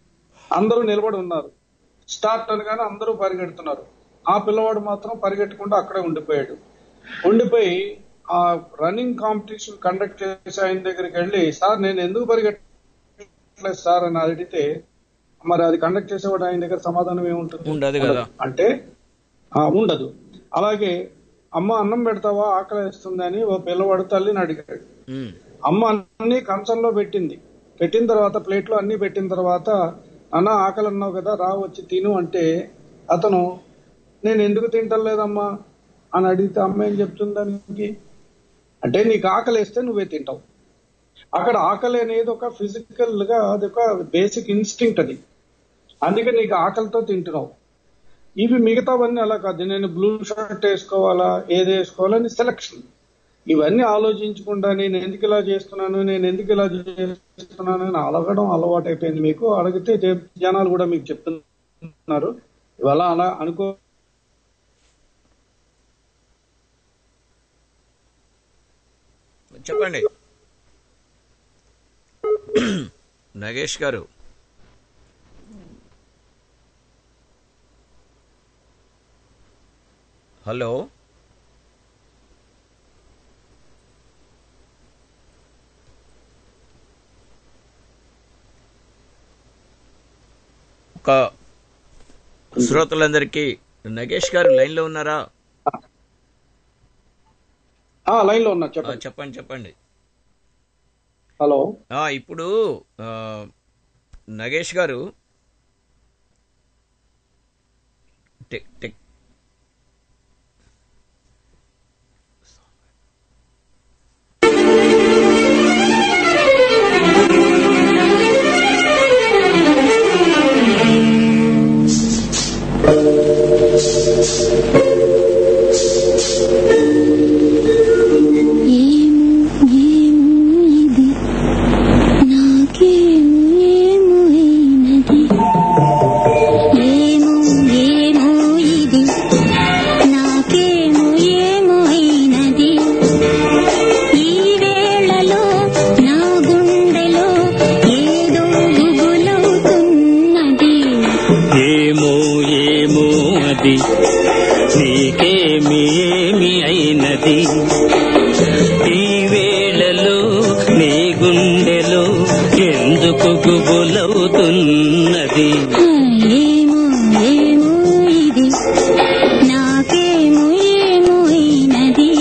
అందరూ నిలబడి ఉన్నారు స్టార్ట్ అనగానే అందరూ పరిగెడుతున్నారు ఆ పిల్లవాడు మాత్రం పరిగెట్టకుండా అక్కడే ఉండిపోయాడు ఉండిపోయి ఆ రన్నింగ్ కాంపిటీషన్ కండక్ట్ చేసే ఆయన దగ్గరికి వెళ్ళి సార్ నేను ఎందుకు పరిగెట్టలేదు సార్ అని అడిగితే మరి అది కండక్ట్ చేసేవాడు ఆయన దగ్గర సమాధానం ఏముంటుంది ఉండదు కదా. అంటే ఆ, ఉండదు అలాగే అమ్మ అన్నం పెడతావా ఆకలి వేస్తుంది అని ఓ పిల్లవాడు తల్లిని అడిగాడు ఉమ్, అమ్మ అన్ని కంచంలో పెట్టింది పెట్టిన తర్వాత ప్లేట్లో అన్ని పెట్టిన తర్వాత అన్న ఆకలి అన్నావు కదా రా వచ్చి తిను అంటే అతను నేను ఎందుకు తింటలేదమ్మా అని అడిగితే అమ్మ ఏం చెప్తుంది దానికి అంటే నీకు ఆకలి వేస్తే నువ్వే తింటావు అక్కడ ఆకలి అనేది ఒక ఫిజికల్ గా అది ఒక బేసిక్ ఇన్స్టింక్ట్ అది అందుకే నీకు ఆకలితో తింటున్నావు ఇవి మిగతావన్నీ అలా కాదు నేను బ్లూ షర్ట్ వేసుకోవాలా ఏది వేసుకోవాలని సెలక్షన్ ఇవన్నీ ఆలోచించకుండా నేను ఎందుకు ఇలా చేస్తున్నాను నేను ఎందుకు ఇలా చేస్తున్నాను అని అడగడం అలవాటు అయిపోయింది మీకు అడిగితే జ- జనాలు కూడా మీకు చెప్తున్నారు ఇవాళ అలా అనుకో చెప్పండి నగేష్ గారు హలో ఒక శ్రోతలందరికీ నగేష్ గారు లైన్ లో ఉన్నారా ఆ లైన్ లో ఉన్నా ఆ, చెప్పండి చెప్పండి చెప్పండి హలో ఆ, ఇప్పుడు ఆ, నగేష్ గారు టెక్ టెక్ ఏమో ఏమో అది నీకేమి ఏమి అయినది ఈ వేళలో నీ గుండెలో ఎందుకు గుబులవుతున్నది ఏమో ఏమో ఇది నాకేమో ఏమో అయినది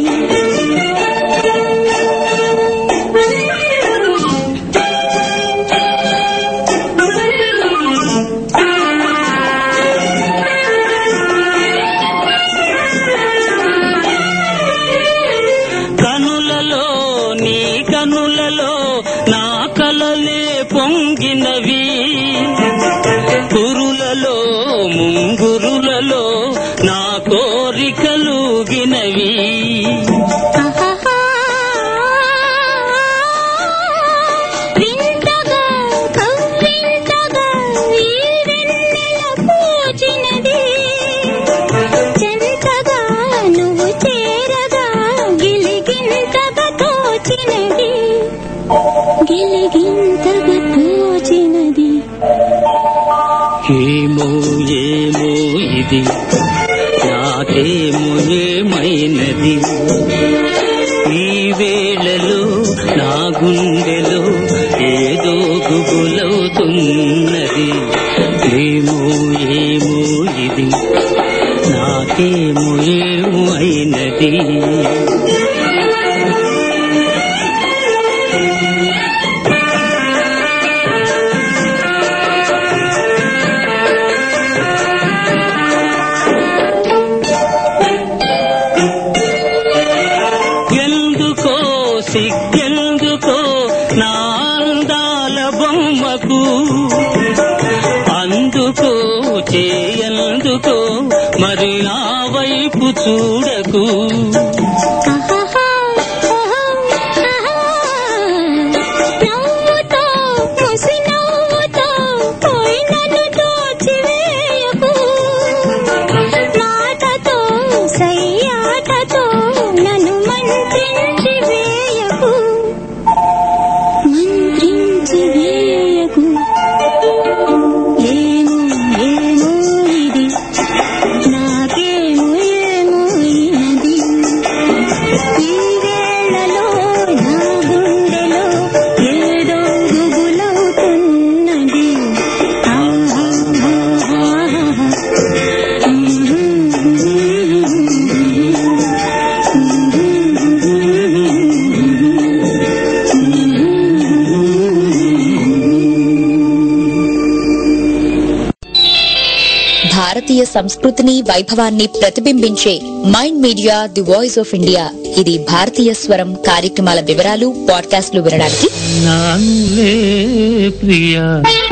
కనులలో నీ కనులలో నా కలలే పొంగినవి కురులలో ముంగురులలో నా కోరికలుగినవి వింతగా కవ్వింతగా ఈ వెన్నెల పూచినది చెంతగా నువ్వు చేరగా గిలిగింతగా తోచినది గిలిగింతగా తోచినది ఏమో ఏమో ఇది నాకేమో ఏమైనది ఈ వేళలో నా గుండెలో ఏదో గుబులవుతున్నది ఏమో ఏమో ఇది నాకేమో ఏమో అయినది ఎందుకో సిగ్గెందుకో నా అందాల బొమ్మకు అందుకో చేయందుకో మరి ఆ వైపు చూడకు నవ్వుతో ముసి నవ్వుతో పోయి నన్ను దోచివేయకు మాటతో సయ్యాటతో నన్ను మంత్రించి వేయకు మంత్రించి వేయకు ఏమో ఏమో ఇది నాకేమో ఏమో అయినది ఈ వేళలో నా గుండెలో ఏదో గుబులవుతున్నది ఆహా, ఆహా, భారతీయ సంస్కృతిని వైభవాన్ని ప్రతిబింబించే mind media the voice of India ఇది భారతీయ స్వరం కార్యక్రమాల వివరాలు పాడ్కాస్ట్లు వినడానికి నానులే ప్రియా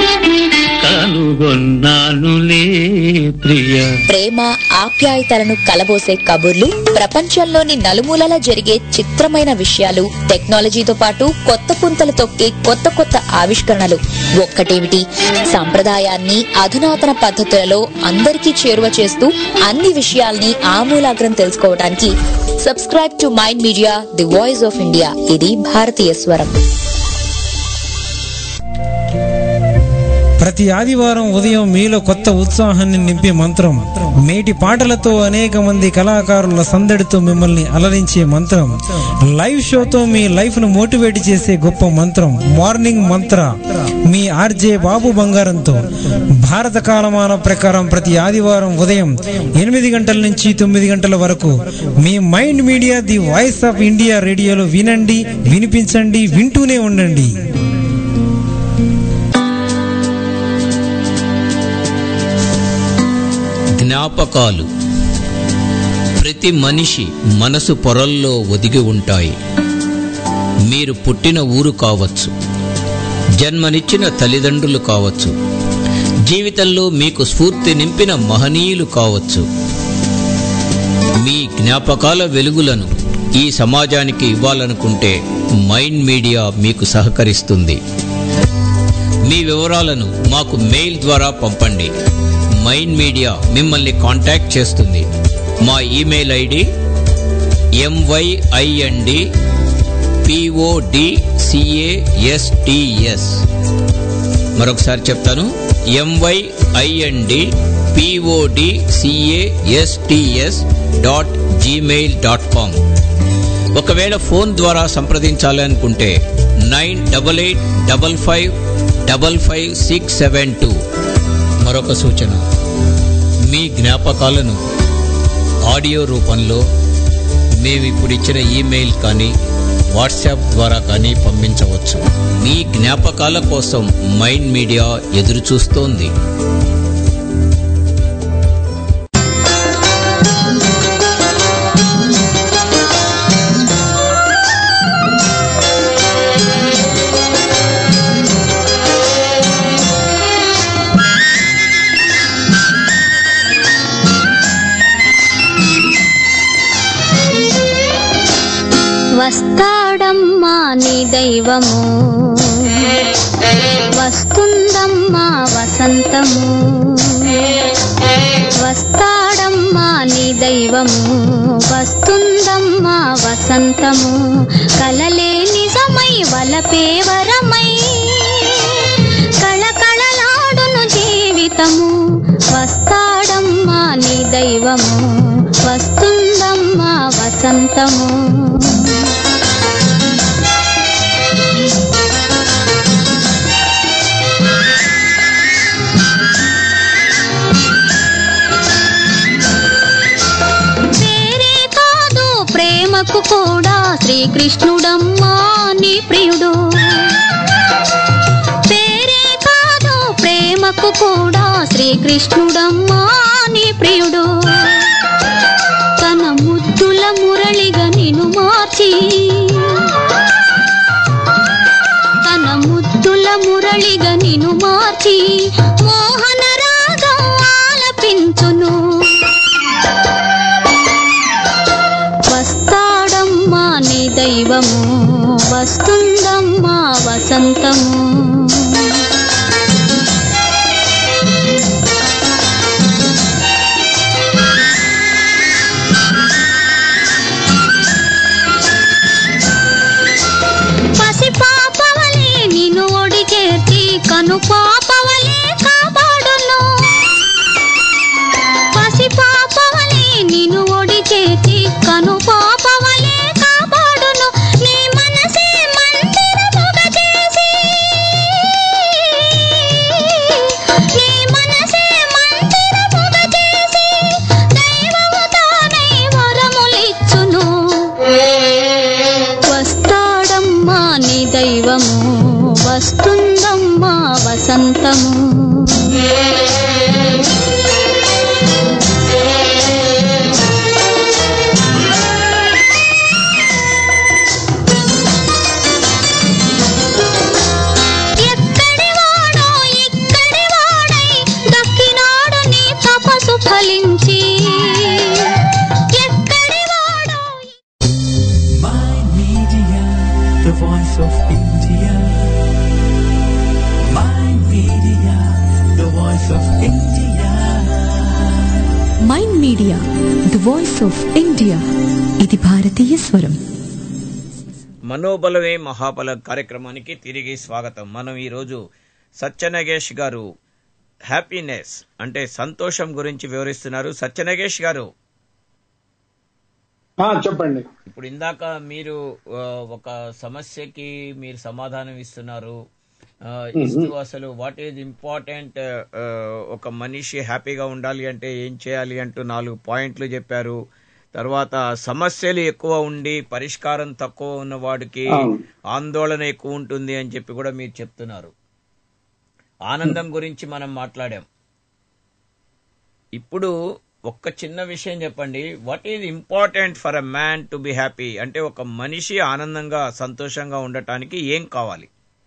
కనుగొన్నానులే ప్రియా ప్రేమ ఆప్యాయతలను కలబోసే కబుర్లు ప్రపంచంలోని నలుమూలలా జరిగే చిత్రమైన విషయాలు టెక్నాలజీతో పాటు కొత్త పుంతలు తొక్కే కొత్త కొత్త ఆవిష్కరణలు ఒక్కటేమిటి సంప్రదాయాన్ని అధునాతన పద్ధతులలో అందరికీ చేరువ చేస్తూ అన్ని విషయాల్ని ఆమూలాగ్రం తెలుసుకోవడానికి subscribe to mind media the voice of India ఇది భారతీయ స్వరం ప్రతి ఆదివారం ఉదయం మీలో కొత్త ఉత్సాహాన్ని నింపే మంత్రం మేటి పాటలతో అనేక మంది కళాకారుల సందడితో మిమ్మల్ని అలరించే మంత్రం లైవ్ షోతో మీ లైఫ్ ను మోటివేట్ చేసే గొప్ప మంత్రం మార్నింగ్ మంత్ర మీ ఆర్జే బాబు బంగారంతో భారత కాలమాన ప్రకారం ప్రతి ఆదివారం ఉదయం ఎనిమిది గంటల నుంచి తొమ్మిది గంటల వరకు మీ mind media the voice of India రేడియోలో వినండి వినిపించండి వింటూనే ఉండండి జ్ఞాపకాలు ప్రతి మనిషి మనసు పొరల్లో ఒదిగి ఉంటాయి మీరు పుట్టిన ఊరు కావచ్చు జన్మనిచ్చిన తల్లిదండ్రులు కావచ్చు జీవితంలో మీకు స్ఫూర్తి నింపిన మహనీయులు కావచ్చు మీ జ్ఞాపకాల వెలుగులను ఈ సమాజానికి ఇవ్వాలనుకుంటే మైండ్ మీడియా మీకు సహకరిస్తుంది మీ వివరాలను మాకు మెయిల్ ద్వారా పంపండి మైండ్ మీడియా మిమ్మల్ని కాంటాక్ట్ చేస్తుంది మా ఇమెయిల్ ఐడి ఎంవైఐఎన్డి పిఓడిసిఏఎస్టిఎస్ మరొకసారి చెప్తాను MYIND PODCASTS dot Gmail dot com ఒకవేళ ఫోన్ ద్వారా సంప్రదించాలనుకుంటే nine double eight double five double five six seven two మరొక సూచన మీ జ్ఞాపకాలను ఆడియో రూపంలో మేము ఇప్పుడు ఇచ్చిన ఈమెయిల్ కానీ వాట్సాప్ ద్వారా కానీ పంపించవచ్చు మీ జ్ఞాపకాల కోసం మైండ్ మీడియా ఎదురు చూస్తోంది వస్తాడమ్మా నీ దైవము వస్తుందమ్మా వసంతము వస్తాడమ్మా నీ దైవము వస్తుందమ్మా వసంతము కలలే నిజమై వలపే వరమై కళకళలాడును జీవితము వస్తాడమ్మా నీ దైవము వస్తుందమ్మా వసంతము పేరే కాదు ప్రేమకు కూడా శ్రీకృష్ణుడమ్మా నీ ప్రియుడు పేరే కాదు ప్రేమకు కూడా శ్రీకృష్ణుడమ్మా నీ ప్రియుడు తన ముద్దుల మురళిగా నిన్ను మార్చి తన ముద్దుల మురళిగా నిన్ను మార్చి మోహన రాగం ఆలపించును వస్తాడమ్మా నీ దైవము వస్తుందమ్మా వసంతము పసి పాపవలే నిన్ను ఒడి చేర్చి కను పాపవలే కాపాడును పసి పాపవలే నిన్ను ఒడి చేర్చి కను పాపవలే కాపాడును నీ మనసే మందిరముగా చేసి నీ మనసే మందిరముగా చేసి దైవము తానై వరములిచ్చును వస్తాడమ్మా నీ దైవము వస్తుందమ్మా వసంతము ఎక్కడి వాడో ఇక్కడి వాడై దక్కినాడు నీ తపసు ఫలించి ఎక్కడి వాడో Media, the voice of India. Mind Media, the voice of India. Mind media the voice of India ఇది భారతీయ స్వరం మనోబలమే మహాబలం కార్యక్రమానికి తిరిగి స్వాగతం మనం ఈరోజు సత్యనగేష్ గారు హ్యాపీనెస్ అంటే సంతోషం గురించి వివరిస్తున్నారు సత్యనగేష్ గారు ఆ, చెప్పండి ఇప్పుడు ఇందాక మీరు ఆ, ఒక సమస్యకి మీరు సమాధానం ఇస్తున్నారు ఆ, ఇస్తూ అసలు వాట్ ఈజ్ ఇంపార్టెంట్ ఒక మనిషి హ్యాపీగా ఉండాలి అంటే ఏం చేయాలి అంటూ నాలుగు పాయింట్లు చెప్పారు తర్వాత సమస్యలు ఎక్కువ ఉండి పరిష్కారం తక్కువ ఉన్న వాడికి అవును. ఆందోళన ఎక్కువ ఉంటుంది అని చెప్పి కూడా మీరు చెప్తున్నారు ఆనందం గురించి మనం మాట్లాడాం ఇప్పుడు ఒక్క చిన్న విషయం చెప్పండి what is important for a man to be happy అంటే ఒక మనిషి ఆనందంగా సంతోషంగా ఉండటానికి ఏం కావాలి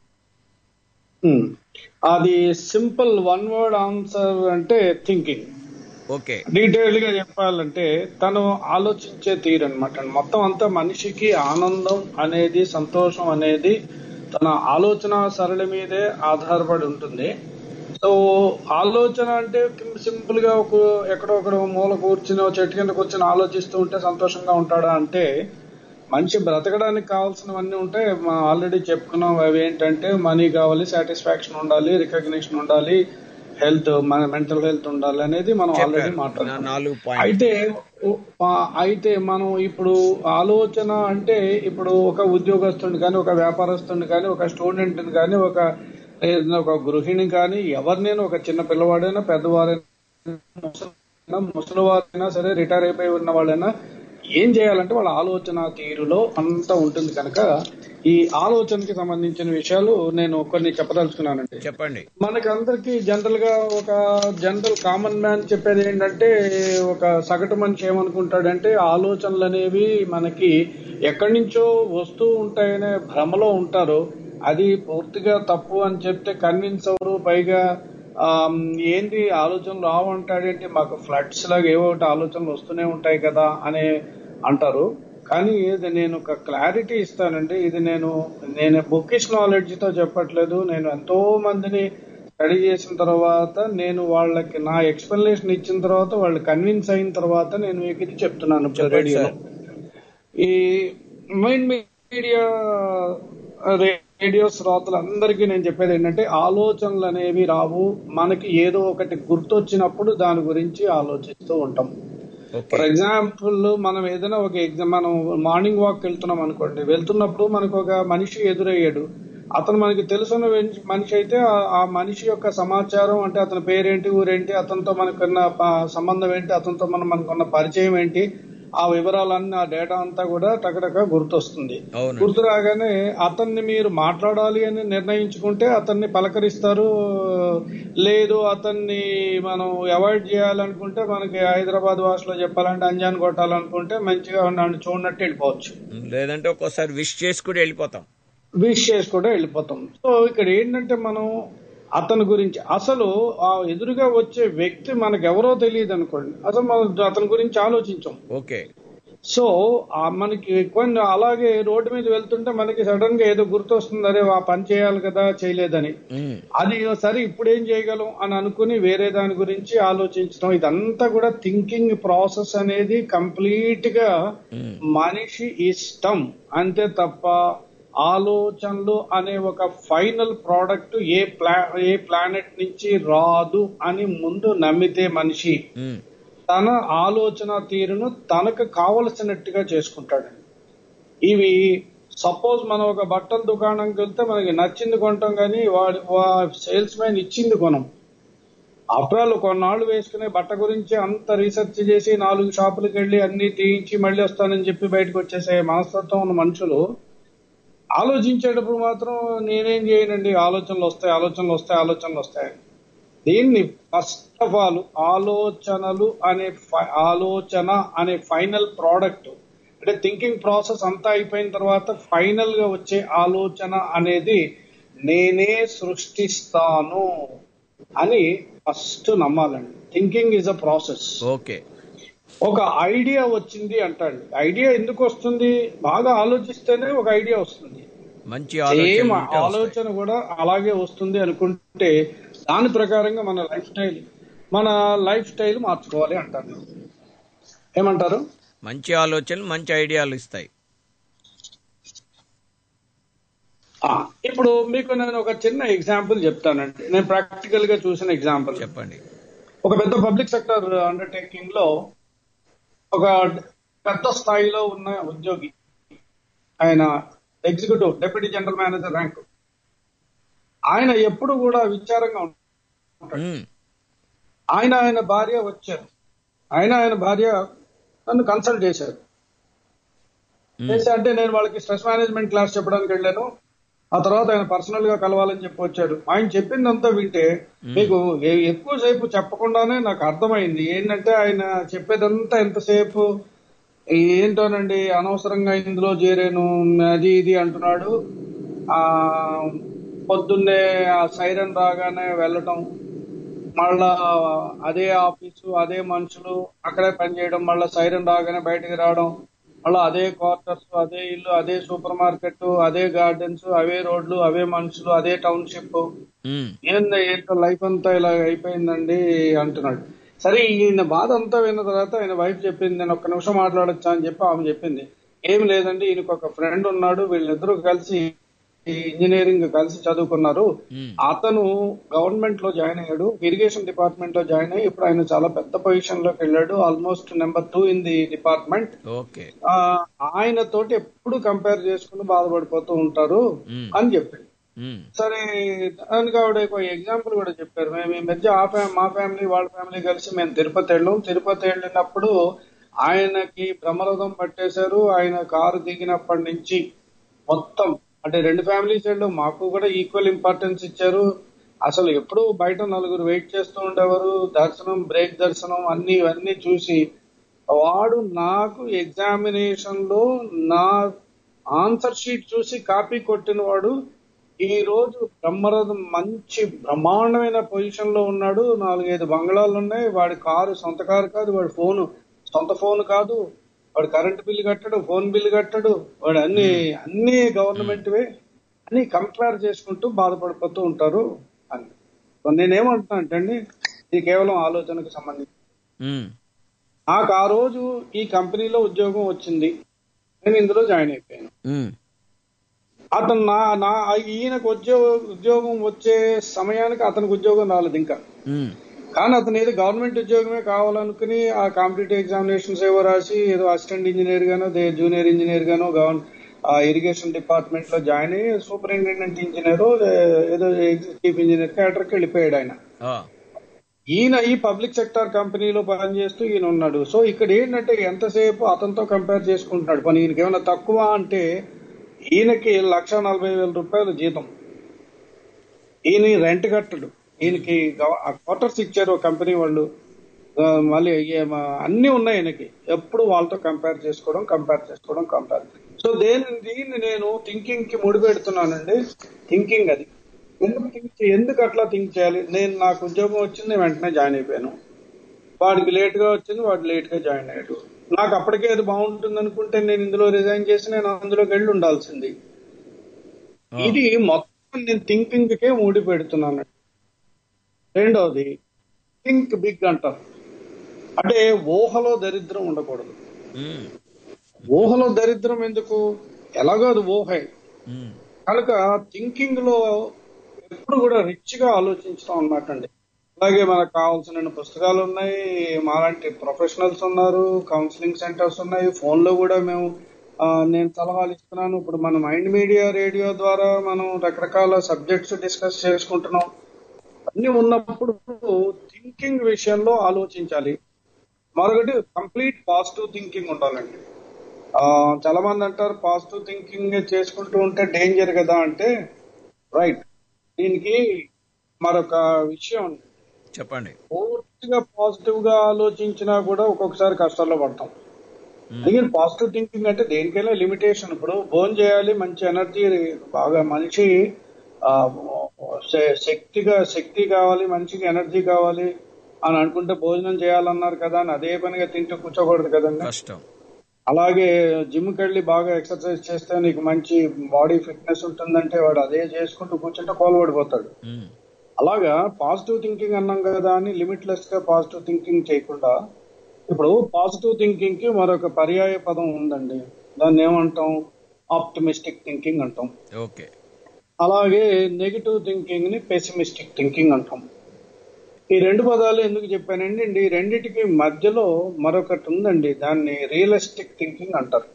ఉమ్. అది సింపుల్ వన్ వర్డ్ ఆన్సర్ అంటే థింకింగ్ ఓకే డీటెయిల్ గా చెప్పాలంటే తను ఆలోచించే తీరు అనమాట మొత్తం అంతా మనిషికి ఆనందం అనేది సంతోషం అనేది తన ఆలోచన సరళి మీదే ఆధారపడి ఉంటుంది సో ఆలోచన అంటే సింపుల్ గా ఒక ఎక్కడో ఒకడు మూల కూర్చుని ఓ చెట్టు కింద కూర్చొని ఆలోచిస్తూ ఉంటే సంతోషంగా ఉంటాడా అంటే మనిషి బ్రతకడానికి కావాల్సినవన్నీ ఉంటాయి మనం ఆల్రెడీ చెప్పుకున్నాం అవి ఏంటంటే మనీ కావాలి సాటిస్ఫాక్షన్ ఉండాలి రికగ్నిషన్ ఉండాలి హెల్త్ మన మెంటల్ హెల్త్ ఉండాలి అనేది మనం ఆల్రెడీ చెప్పారు. మాట్లాడుకున్నాం నా- నాలుగు పాయింట్ అయితే ఉ- ఆ- అయితే మనం ఇప్పుడు ఆలోచన అంటే ఇప్పుడు ఒక ఉద్యోగస్తుని కానీ ఒక వ్యాపారస్తుని కానీ ఒక స్టూడెంట్ కానీ ఒక ఏదైనా ఒక గృహిణి కానీ ఎవరినైనా ఒక చిన్న పిల్లవాడైనా పెద్దవారైనా ముసలైనా ముసలివారైనా సరే రిటైర్ అయిపోయి ఉన్న వాళ్ళైనా ఏం చేయాలంటే వాళ్ళ ఆలోచన తీరులో అంతా ఉంటుంది కనుక ఈ ఆలోచనకి సంబంధించిన విషయాలు నేను కొన్ని చెప్పదలుచుకున్నానండి చెప్పండి మనకందరికి జనరల్ గా ఒక జనరల్ కామన్ మ్యాన్ చెప్పేది ఏంటంటే ఒక సగటు మనిషి ఏమనుకుంటాడంటే ఆలోచనలు అనేవి మనకి ఎక్కడి నుంచో వస్తూ ఉంటాయనే భ్రమలో ఉంటారు అది పూర్తిగా తప్పు అని చెప్తే కన్విన్స్ అవరు పైగా ఆమ్, ఏంది ఆలోచనలు రావంటాడేంటి మాకు ఫ్లడ్స్ లాగా ఏవో ఒకటి ఆలోచనలు వస్తూనే ఉంటాయి కదా అని అంటారు కానీ ఇది నేను ఒక క్లారిటీ ఇస్తానండి ఇది నేను నేను బుకిష్ నాలెడ్జ్ తో చెప్పట్లేదు నేను ఎంతో మందిని స్టడీ చేసిన తర్వాత నేను వాళ్ళకి నా ఎక్స్ప్లెనేషన్ ఇచ్చిన తర్వాత వాళ్ళు కన్విన్స్ అయిన తర్వాత నేను మీకు ఇది చెప్తున్నాను ఇప్పుడు చెప్పండి రేడియోలో సార్. ఈ మైండ్ మీడియా రేడియో శ్రోతలందరికీ నేను చెప్పేది ఏంటంటే ఆలోచనలు అనేవి రావు మనకి ఏదో ఒకటి గుర్తొచ్చినప్పుడు దాని గురించి ఆలోచిస్తూ ఉంటాం ఫర్ ఎగ్జాంపుల్ మనం ఏదైనా ఒక ఎగ్జామ్ మనం మార్నింగ్ వాక్ వెళ్తున్నాం అనుకోండి వెళ్తున్నప్పుడు మనకు ఒక మనిషి ఎదురయ్యాడు అతను మనకి తెలుసున్న వెన్- మనిషి అయితే ఆ- ఆ మనిషి యొక్క సమాచారం అంటే అతని పేరేంటి ఊరేంటి అతనితో మనకున్న ప- సంబంధం ఏంటి అతనితో మనం మనకున్న పరిచయం ఏంటి ఆ వివరాలన్నీ ఆ డేటా అంతా కూడా టకటక గుర్తొస్తుంది అవును గుర్తు రాగానే అతన్ని మీరు మాట్లాడాలి అని నిర్ణయించుకుంటే అతన్ని పలకరిస్తారు లేదు అతన్ని మనం అవాయిడ్ చేయాలనుకుంటే మనకి హైదరాబాద్ భాషలో చెప్పాలంటే అంజాన్ కొట్టాలనుకుంటే మంచిగా నన్ను చూడనట్టు వెళ్ళిపోవచ్చు లేదంటే ఒక్కోసారి విష్ చేసి కూడా వెళ్ళిపోతాం విష్ చేసి కూడా వెళ్ళిపోతాం సో ఇక్కడ ఏంటంటే మనం అతని గురించి అసలు ఆ ఎదురుగా వచ్చే వ్యక్తి మనకు ఎవరో తెలియదు అనుకోండి అసలు మనం అతని గురించి ఆలోచించాం ఓకే సో ఆ మనకి కొన్ని అలాగే రోడ్డు మీద వెళ్తుంటే మనకి సడన్ గా ఏదో గుర్తొస్తుంది అరే ఆ పని చేయాలి కదా చేయలేదని ఉమ్, అది సరే ఇప్పుడు ఏం చేయగలం అని అనుకుని వేరే దాని గురించి ఆలోచించడం ఇదంతా కూడా థింకింగ్ ప్రాసెస్ అనేది కంప్లీట్ గా ఉమ్, మనిషి ఇష్టం అంతే తప్ప ఆలోచనలు అనే ఒక ఫైనల్ ప్రోడక్ట్ ఏ ప్లా ఏ ప్లానెట్ నుంచి రాదు అని ముందు నమ్మితే మనిషి ఉమ్, తన ఆలోచన తీరును తనకు కావలసినట్టుగా చేసుకుంటాడు ఇవి సపోజ్ మనం ఒక బట్టల దుకాణంకి వెళ్తే మనకి నచ్చింది కొంటాం కానీ వాడి సేల్స్ మ్యాన్ ఇచ్చింది కొనం ఆఫ్టర్ ఆల్ కొన్నాళ్ళు వేసుకునే బట్ట గురించి అంత రీసెర్చ్ చేసి నాలుగు షాపులకు వెళ్ళి అన్ని తీయించి మళ్ళీ వస్తానని చెప్పి బయటకు వచ్చేసే మనస్తత్వం ఉన్న మనుషులు ఆలోచించేటప్పుడు మాత్రం నేనేం చేయనండి ఆలోచనలు వస్తాయి ఆలోచనలు వస్తాయి ఆలోచనలు వస్తాయి దీన్ని ఫస్ట్ ఆఫ్ ఆల్ ఆలోచనలు అనే ఫై- ఆలోచన అనే ఫైనల్ ప్రోడక్ట్ అంటే థింకింగ్ ప్రాసెస్ అంతా అయిపోయిన తర్వాత ఫైనల్ గా వచ్చే ఆలోచన అనేది నేనే సృష్టిస్తాను అని ఫస్ట్ నమ్మాలండి thinking is a process okay ఒక ఐడియా వచ్చింది అంటాడు ఐడియా ఎందుకు వస్తుంది బాగా ఆలోచిస్తేనే ఒక ఐడియా వస్తుంది మంచి సేమ్ ఆలోచన ఉంటే వస్తాయి. ఆలోచన కూడా అలాగే వస్తుంది అనుకుంటే దాని ప్రకారంగా మన లైఫ్ స్టైల్ మన లైఫ్ స్టైల్ మార్చుకోవాలి అంటారు ఏమంటారు మంచి ఆలోచనలు మంచి ఐడియాలు ఇస్తాయి ఆ, ఇప్పుడు మీకు నేను ఒక చిన్న ఎగ్జాంపుల్ చెప్తానండి నేను ప్రాక్టికల్ గా చూసిన ఎగ్జాంపుల్ చెప్పండి ఒక పెద్ద పబ్లిక్ సెక్టర్ అండర్టేకింగ్ లో ఒక పెద్ద స్థాయిలో ఉన్న ఉద్యోగి ఆయన executive deputy general manager rank ఆయన ఎప్పుడు కూడా విచారంగా ఉంటాడు ఆయన ఆయన భార్య వచ్చారు ఆయన ఆయన భార్య నన్ను కన్సల్ట్ చేశారు చేసి అంటే నేను వాళ్ళకి స్ట్రెస్ మేనేజ్మెంట్ క్లాస్ చెప్పడానికి వెళ్ళాను ఆ తర్వాత ఆయన పర్సనల్ గా కలవాలని చెప్పి వచ్చాడు ఆయన చెప్పిందంతా వింటే మీకు ఎ- ఎక్కువసేపు చెప్పకుండానే నాకు అర్థమైంది ఏంటంటే ఆయన చెప్పేదంతా ఎంతసేపు ఏంటోనండి అనవసరంగా ఇందులో చేరాను అది ఇది అంటున్నాడు ఆ పొద్దున్నే ఆ సైరన్ రాగానే వెళ్ళటం మళ్ళా అదే ఆఫీసు అదే మనుషులు అక్కడే పనిచేయడం మళ్ళా సైరన్ రాగానే బయటికి రావడం మళ్ళా అదే క్వార్టర్స్ అదే ఇల్లు అదే సూపర్ మార్కెట్ అదే గార్డెన్స్ అవే రోడ్లు అవే మనుషులు అదే టౌన్షిప్ ఏంది ఏంటో లైఫ్ అంతా ఇలా అయిపోయిందండి అంటున్నాడు సరే ఈయన బాధ అంతా విన్న తర్వాత ఆయన వైఫ్ చెప్పింది నేను ఒక్క నిమిషం మాట్లాడొచ్చా అని చెప్పి ఆమె చెప్పింది ఏం లేదండి ఈయనకు ఒక ఫ్రెండ్ ఉన్నాడు వీళ్ళిద్దరూ కలిసి ఇంజనీరింగ్ కలిసి చదువుకున్నారు అతను గవర్నమెంట్ లో జాయిన్ అయ్యాడు ఇరిగేషన్ డిపార్ట్మెంట్ లో జాయిన్ అయ్యి ఇప్పుడు ఆయన చాలా పెద్ద పొజిషన్ లోకి వెళ్ళాడు almost number two in the department okay ఆ, ఆయన తోటి ఎప్పుడు కంపేర్ చేసుకుని బాధపడిపోతూ ఉంటారు అని చెప్పింది సరే దానికి ఆవిడ ఒక ఎగ్జాంపుల్ కూడా చెప్పారు మేము ఈ మధ్య ఆ ఫ్యామ్ మా ఫ్యామిలీ వాళ్ళ ఫ్యామిలీ కలిసి మేము తిరుపతి వెళ్ళాం తిరుపతి వెళ్ళినప్పుడు ఆయనకి బ్రహ్మరథం పట్టేశారు ఆయన కారు దిగినప్పటి నుంచి మొత్తం అంటే రెండు ఫ్యామిలీస్ వెళ్ళాం మాకు కూడా ఈక్వల్ ఇంపార్టెన్స్ ఇచ్చారు అసలు ఎప్పుడు బయట నలుగురు వెయిట్ చేస్తూ ఉండేవారు దర్శనం బ్రేక్ దర్శనం అన్ని ఇవన్నీ చూసి వాడు నాకు ఎగ్జామినేషన్ లో నా ఆన్సర్ షీట్ చూసి కాపీ కొట్టిన వాడు ఈ రోజు బ్రహ్మరథం మంచి బ్రహ్మాండమైన పొజిషన్ లో ఉన్నాడు నాలుగైదు బంగ్లాలు ఉన్నాయి వాడి కారు సొంత కారు కాదు వాడి ఫోను సొంత ఫోన్ కాదు వాడు కరెంట్ బిల్లు కట్టడు ఫోన్ బిల్లు కట్టడు వాడు అన్ని అన్ని గవర్నమెంట్ వే అన్ని కంపేర్ చేసుకుంటూ బాధపడిపోతూ ఉంటారు అని సో నేనేమంటున్నా అంటే అండి ఇది కేవలం ఆలోచనకు సంబంధించి నాకు ఆ రోజు ఈ కంపెనీలో ఉద్యోగం వచ్చింది నేను ఇందులో జాయిన్ అయిపోయాను అతను నా నా ఈయనకు ఉద్యోగ ఉద్యోగం వచ్చే సమయానికి అతనికి ఉద్యోగం రాలేదు ఇంకా కానీ అతను ఏదో గవర్నమెంట్ ఉద్యోగమే కావాలనుకుని ఆ కాంపిటేటివ్ ఎగ్జామినేషన్స్ ఏవో రాసి ఏదో అసిస్టెంట్ ఇంజనీర్ గానో దే జూనియర్ ఇంజనీర్ గానో గవర్న ఆ ఇరిగేషన్ డిపార్ట్మెంట్ లో జాయిన్ అయ్యి సూపరింటెండెంట్ ఇంజనీర్ ఏదో చీఫ్ ఇంజనీర్ క్యాటర్కి వెళ్ళిపోయాడు ఆయన ఈయన ఈ పబ్లిక్ సెక్టార్ కంపెనీలో పనిచేస్తూ ఈయన ఉన్నాడు సో ఇక్కడ ఏంటంటే ఎంతసేపు అతనితో కంపేర్ చేసుకుంటున్నాడు పని ఈయనకి ఏమైనా తక్కువ అంటే ఈయనకి లక్ష నలభై వేల రూపాయలు జీతం ఈయన రెంట్ కట్టడు ఈయనకి క్వార్టర్స్ ఇచ్చారు కంపెనీ వాళ్ళు ఆ, మళ్ళీ ఏ- అన్ని ఉన్నాయి ఈయనకి ఎప్పుడు వాళ్ళతో కంపేర్ చేసుకోవడం కంపేర్ చేసుకోవడం కంపేర్ సో దేని దీన్ని నేను థింకింగ్ కి ముడిపెడుతున్నానండి థింకింగ్ అది ఎందుకు థింక్ ఎందుకు అట్లా థింక్ చేయాలి నేను నాకు ఉద్యోగం వచ్చింది నేను వెంటనే జాయిన్ అయిపోయాను వాడికి లేట్ గా వచ్చింది వాడు లేట్ గా జాయిన్ అయ్యాడు నాకు అప్పటికే అది బాగుంటుంది అనుకుంటే నేను ఇందులో రిజైన్ చేసి నేను అందులోకి వెళ్ళి ఉండాల్సింది ఇది మొత్తం నేను థింకింగ్ కే మూడి పెడుతున్నాను రెండవది థింక్ బిగ్ అంటారు అంటే ఊహలో దరిద్రం ఉండకూడదు ఊహలో దరిద్రం ఎందుకు ఎలాగో అది ఊహే కనుక థింకింగ్ లో ఎప్పుడు కూడా రిచ్ గా ఆలోచించడం అన్నమాట అండి అలాగే మనకు కావాల్సిన పుస్తకాలు ఉన్నాయి మాలాంటి ప్రొఫెషనల్స్ ఉన్నారు కౌన్సిలింగ్ సెంటర్స్ ఉన్నాయి ఫోన్ లో కూడా మేము ఆ, నేను సలహాలు ఇస్తున్నాను ఇప్పుడు మన మైండ్ మీడియా రేడియో ద్వారా మనం రకరకాల సబ్జెక్ట్స్ డిస్కస్ చేసుకుంటున్నాం అన్ని ఉన్నప్పుడు థింకింగ్ విషయంలో ఆలోచించాలి మరొకటి కంప్లీట్ పాజిటివ్ థింకింగ్ ఉండాలండి ఆ, చాలా మంది అంటారు పాజిటివ్ థింకింగ్ చేసుకుంటూ ఉంటే డేంజర్ కదా అంటే రైట్ దీనికి మరొక విషయం ఉంది చెప్పండి పూర్తిగా పాజిటివ్ గా ఆలోచించినా కూడా ఒక్కొక్కసారి కష్టాల్లో పడతాం అందుకని పాజిటివ్ థింకింగ్ అంటే దేనికైనా లిమిటేషన్ ఇప్పుడు భోజనం చేయాలి మంచి ఎనర్జీ బాగా మనిషి ఆ, శ- శక్తిగా శక్తి కావాలి మనిషికి ఎనర్జీ కావాలి అని అనుకుంటే భోజనం చేయాలన్నారు కదా అని అదే పనిగా తింటూ కూర్చోకూడదు కదండి కష్టం అలాగే జిమ్ కి వెళ్ళి బాగా ఎక్సర్సైజ్ చేస్తే నీకు మంచి బాడీ ఫిట్నెస్ ఉంటుందంటే వాడు అదే చేసుకుంటూ కూర్చుంటే కోలుబడిపోతాడు అలాగా పాజిటివ్ థింకింగ్ అన్నాం కదా అని లిమిట్లెస్ గా పాజిటివ్ థింకింగ్ చేయకుండా ఇప్పుడు పాజిటివ్ థింకింగ్ కి మరొక పర్యాయ పదం ఉందండి దాన్ని ఏమంటాం ఆప్టిమిస్టిక్ థింకింగ్ అంటాం ఓకే అలాగే నెగిటివ్ థింకింగ్ ని పెసిమిస్టిక్ థింకింగ్ అంటాం ఈ రెండు పదాలు ఎందుకు చెప్పానండి అండి ఈ రెండిటికి మధ్యలో మరొకటి ఉందండి దాన్ని రియలిస్టిక్ థింకింగ్ అంటారు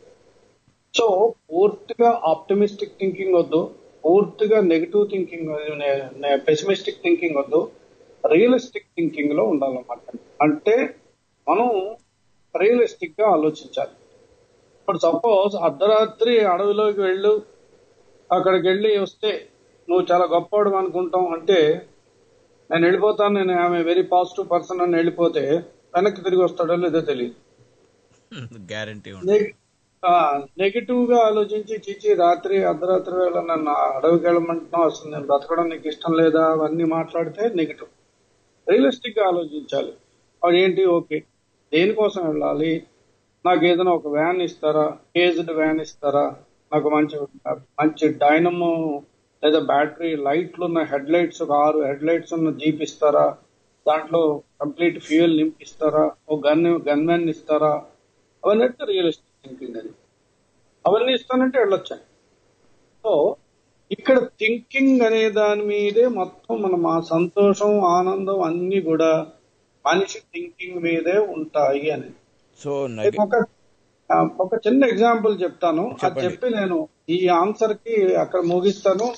సో పూర్తిగా ఆప్టిమిస్టిక్ థింకింగ్ వద్దు పూర్తిగా నెగిటివ్ థింకింగ్ పెసిమిస్టిక్ థింకింగ్ వద్దు రియలిస్టిక్ థింకింగ్ లో ఉండాలన్నమాట అంటే మనం రియలిస్టిక్ గా ఆలోచించాలి ఇప్పుడు సపోజ్ అర్ధరాత్రి అడవిలోకి వెళ్ళు అక్కడికి వెళ్ళి వస్తే నువ్వు చాలా గొప్పవాడు అనుకుంటాం అంటే నేను వెళ్ళిపోతాను నేను ఆమె వెరీ పాజిటివ్ పర్సన్ అని వెళ్ళిపోతే వెనక్కి తిరిగి వస్తాడో లేదో తెలియదు గ్యారంటీ నెగిటివ్ గా ఆలోచించి చిచి రాత్రి అర్ధరాత్రి వేళ నన్ను అడవికి వెళ్ళమంటున్నావు అసలు నేను బ్రతకడం నీకు ఇష్టం లేదా అవన్నీ మాట్లాడితే నెగిటివ్ రియలిస్టిక్ గా ఆలోచించాలి అది ఏంటి ఓకే దేనికోసం వెళ్ళాలి నాకు ఏదైనా ఒక వ్యాన్ ఇస్తారా ఏజ్డ్ వ్యాన్ ఇస్తారా నాకు మంచి మంచి డైనమో లేదా బ్యాటరీ లైట్లు ఉన్న హెడ్ లైట్స్ ఒక ఆరు హెడ్ లైట్స్ ఉన్న జీప్ ఇస్తారా దాంట్లో కంప్లీట్ ఫ్యూయల్ నింపిస్తారా ఒక గన్ గన్ మ్యాన్ ఇస్తారా అవన్నీ రియలిస్టిక్ థింకింగ్ అది అవన్నీ ఇస్తానంటే వెళ్ళొచ్చాను సో ఇక్కడ థింకింగ్ అనే దాని మీదే మొత్తం మన మా సంతోషం ఆనందం అన్ని కూడా మనిషి థింకింగ్ మీదే ఉంటాయి అని సో ఒక ఆ, ఒక చిన్న ఎగ్జాంపుల్ చెప్తాను అది చెప్పండి. చెప్పి నేను ఈ ఆన్సర్ కి అక్కడ ముగిస్తాను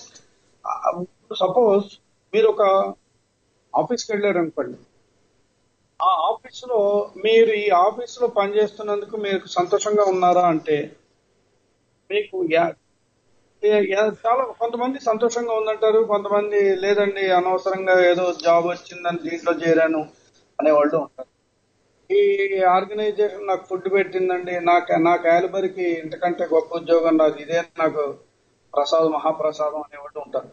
సపోజ్ మీరు ఒక ఆఫీస్కి వెళ్ళారు అనుకోండి ఆ ఆఫీస్ లో మీరు ఈ ఆఫీస్ లో పనిచేస్తున్నందుకు మీరు సంతోషంగా ఉన్నారా అంటే మీకు యా- ఏ- యా- చాలా కొంతమంది సంతోషంగా ఉందంటారు కొంతమంది లేదండి అనవసరంగా ఏదో జాబ్ వచ్చిందని దీంట్లో చేరాను అనేవాళ్ళు ఉంటారు ఈ ఆర్గనైజేషన్ నాకు ఫుడ్ పెట్టిందండి నాకు నా క్యాలిబర్కి ఇంతకంటే గొప్ప ఉద్యోగం రాదు ఇదే నాకు ప్రసాదం మహాప్రసాదం అనేవాళ్ళు ఉంటారు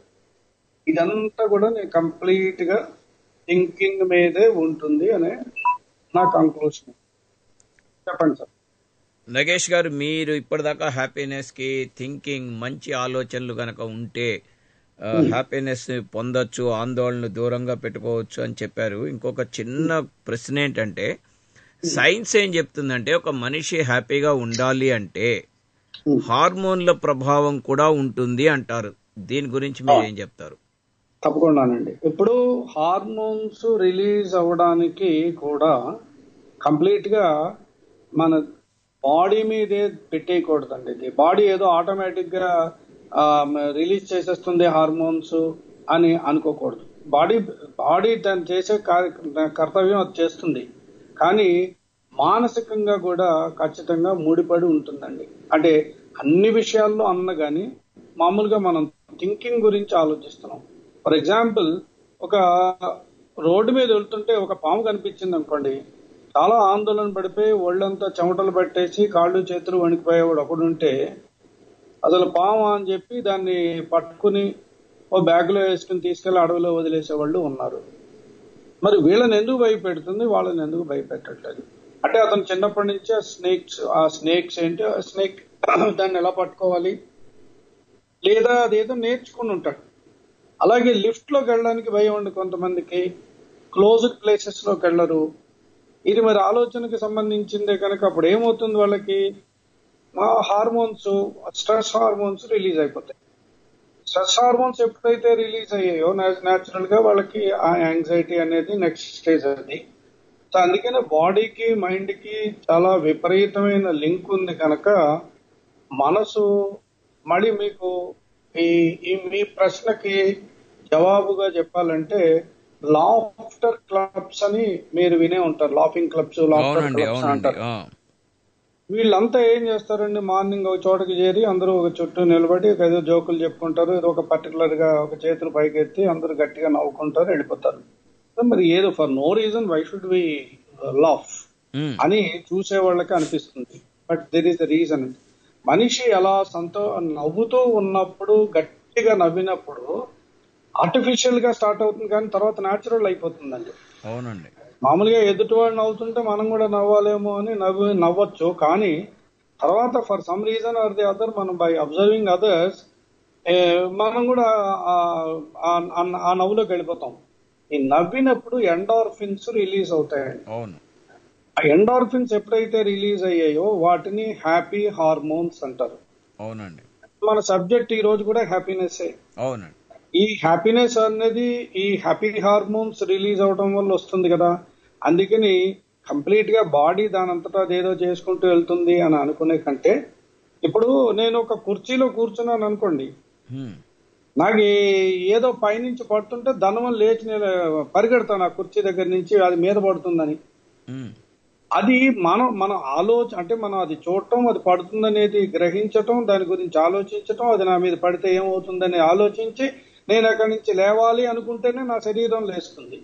ఇదంతా కూడా నేను కంప్లీట్ గా థింకింగ్ మీదే ఉంటుంది అనే నా కంక్లూషన్ చెప్పండి సార్ నగేష్ గారు మీరు ఇప్పటిదాకా హ్యాపీనెస్ కి థింకింగ్ మంచి ఆలోచనలు గనక ఉంటే హ్యాపీనెస్ పొందొచ్చు ఆందోళన దూరంగా పెట్టుకోవచ్చు అని చెప్పారు ఇంకొక చిన్న ప్రశ్న ఏంటంటే సైన్స్ ఏం చెప్తుందంటే ఒక మనిషి హ్యాపీగా ఉండాలి అంటే హార్మోన్ల ప్రభావం కూడా ఉంటుంది అంటారు దీని గురించి మీరు ఏం చెప్తారు తప్పకుండానండి ఇప్పుడు హార్మోన్స్ రిలీజ్ అవ్వడానికి కూడా కంప్లీట్ గా మన బాడీ మీదే పెట్టేయకూడదండి ఇది బాడీ ఏదో ఆటోమేటిక్ గా రిలీజ్ చేసేస్తుంది హార్మోన్స్ అని అనుకోకూడదు బాడీ బాడీ దాన్ని చేసే కార్య- కర్తవ్యం అది చేస్తుంది కానీ మానసికంగా కూడా ఖచ్చితంగా ముడిపడి ఉంటుందండి అంటే అన్ని విషయాల్లో అన్న గాని మామూలుగా మనం థింకింగ్ గురించి ఆలోచిస్తున్నాం ఫర్ ఎగ్జాంపుల్ ఒక రోడ్డు మీద వెళ్తుంటే ఒక పాము కనిపించింది అనుకోండి చాలా ఆందోళన పడిపోయి ఒళ్ళంతా చెమటలు పట్టేసి కాళ్ళు చేతులు వణికిపోయేవాడు ఒకడుంటే అసలు పాము అని చెప్పి దాన్ని పట్టుకుని ఓ బ్యాగ్ లో వేసుకుని తీసుకెళ్లి అడవిలో వదిలేసేవాళ్ళు ఉన్నారు మరి వీళ్ళని ఎందుకు భయపెడుతుంది వాళ్ళని ఎందుకు భయపెట్టట్లేదు అంటే అతను చిన్నప్పటి నుంచి ఆ స్నేక్స్ ఆ స్నేక్స్ ఏంటి ఆ స్నేక్ దాన్ని ఎలా పట్టుకోవాలి లేదా అదేదో నేర్చుకుని ఉంటాడు అలాగే లిఫ్ట్ లోకి వెళ్ళడానికి భయం ఉంది కొంతమందికి క్లోజ్డ్ ప్లేసెస్ లోకి వెళ్ళరు ఇది మరి ఆలోచనకి సంబంధించిందే కనుక అప్పుడు ఏమవుతుంది వాళ్ళకి హార్మోన్స్ స్ట్రెస్ హార్మోన్స్ రిలీజ్ అయిపోతాయి స్ట్రెస్ హార్మోన్స్ ఎప్పుడైతే రిలీజ్ అయ్యాయో న్యాచురల్ గా వాళ్ళకి ఆ యాంగ్జైటీ అనేది నెక్స్ట్ స్టేజ్ అది సో అందుకనే బాడీకి మైండ్ కి చాలా విపరీతమైన లింక్ ఉంది కనుక మనసు మళ్ళీ మీకు ఈ ఈ మీ ప్రశ్నకి జవాబుగా చెప్పాలంటే లాఫ్టర్ క్లబ్స్ అని మీరు వినే ఉంటారు లాఫింగ్ క్లబ్స్ లాఫ్టర్ అవునండి క్లబ్స్ అవునండి అంటారు ఆ. వీళ్ళంతా ఏం చేస్తారండి మార్నింగ్ ఒక చోటకి చేరి అందరూ ఒక చుట్టూ నిలబడి ఒక ఏదో జోకులు చెప్పుకుంటారు ఏదో ఒక పర్టికులర్ గా ఒక చేతులు పైకి ఎత్తి అందరూ గట్టిగా నవ్వుకుంటారు వెళ్ళిపోతారు సో మరి ఏదో for no reason why should we laugh hmm. అని చూసే వాళ్ళకి అనిపిస్తుంది but there is the reason మనిషి ఎలా సంతో నవ్వుతూ ఉన్నప్పుడు గట్టిగా నవ్వినప్పుడు ఆర్టిఫిషియల్ గా స్టార్ట్ అవుతుంది కానీ తర్వాత న్యాచురల్ అయిపోతుందండి అవునండి మామూలుగా ఎదుటివాడు నవ్వుతుంటే మనం కూడా నవ్వాలేమో అని నవ్వు నవ్వచ్చు కానీ తర్వాత for some reason or the other మనం బై అబ్జర్వింగ్ అదర్స్ మనం కూడా ఆ- ఆ- ఆ- ఆ నవ్వులోకి వెళ్ళిపోతాం ఈ నవ్వినప్పుడు ఎండార్ఫిన్స్ రిలీజ్ అవుతాయండి అవును ఆ ఎండార్ఫిన్స్ ఎప్పుడైతే రిలీజ్ అయ్యాయో వాటిని హ్యాపీ హార్మోన్స్ అంటారు అవునండి మన సబ్జెక్ట్ ఈ రోజు కూడా హ్యాపీనెస్ అవునండి ఈ హ్యాపీనెస్ అనేది ఈ హ్యాపీ హార్మోన్స్ రిలీజ్ అవడం వల్ల వస్తుంది కదా అందుకని కంప్లీట్ గా బాడీ దాని అంతటా అదేదో చేసుకుంటూ వెళ్తుంది అని అనుకునే కంటే ఇప్పుడు నేను ఒక కుర్చీలో కూర్చున్నాను అనుకోండి హ్మ్. నాకు ఏ- ఏదో పైనుంచి పడుతుంటే ధనవం లేచి నేను పరిగెడతాను ఆ కుర్చీ దగ్గర నుంచి అది మీద పడుతుందని హ్మ్. అది మనం మన ఆలోచన అంటే మనం అది చూడటం అది పడుతుందనేది గ్రహించటం దాని గురించి ఆలోచించటం అది నా మీద పడితే ఏమవుతుందని ఆలోచించి నేను అక్కడి నుంచి లేవాలి అనుకుంటేనే నా శరీరం లేస్తుంది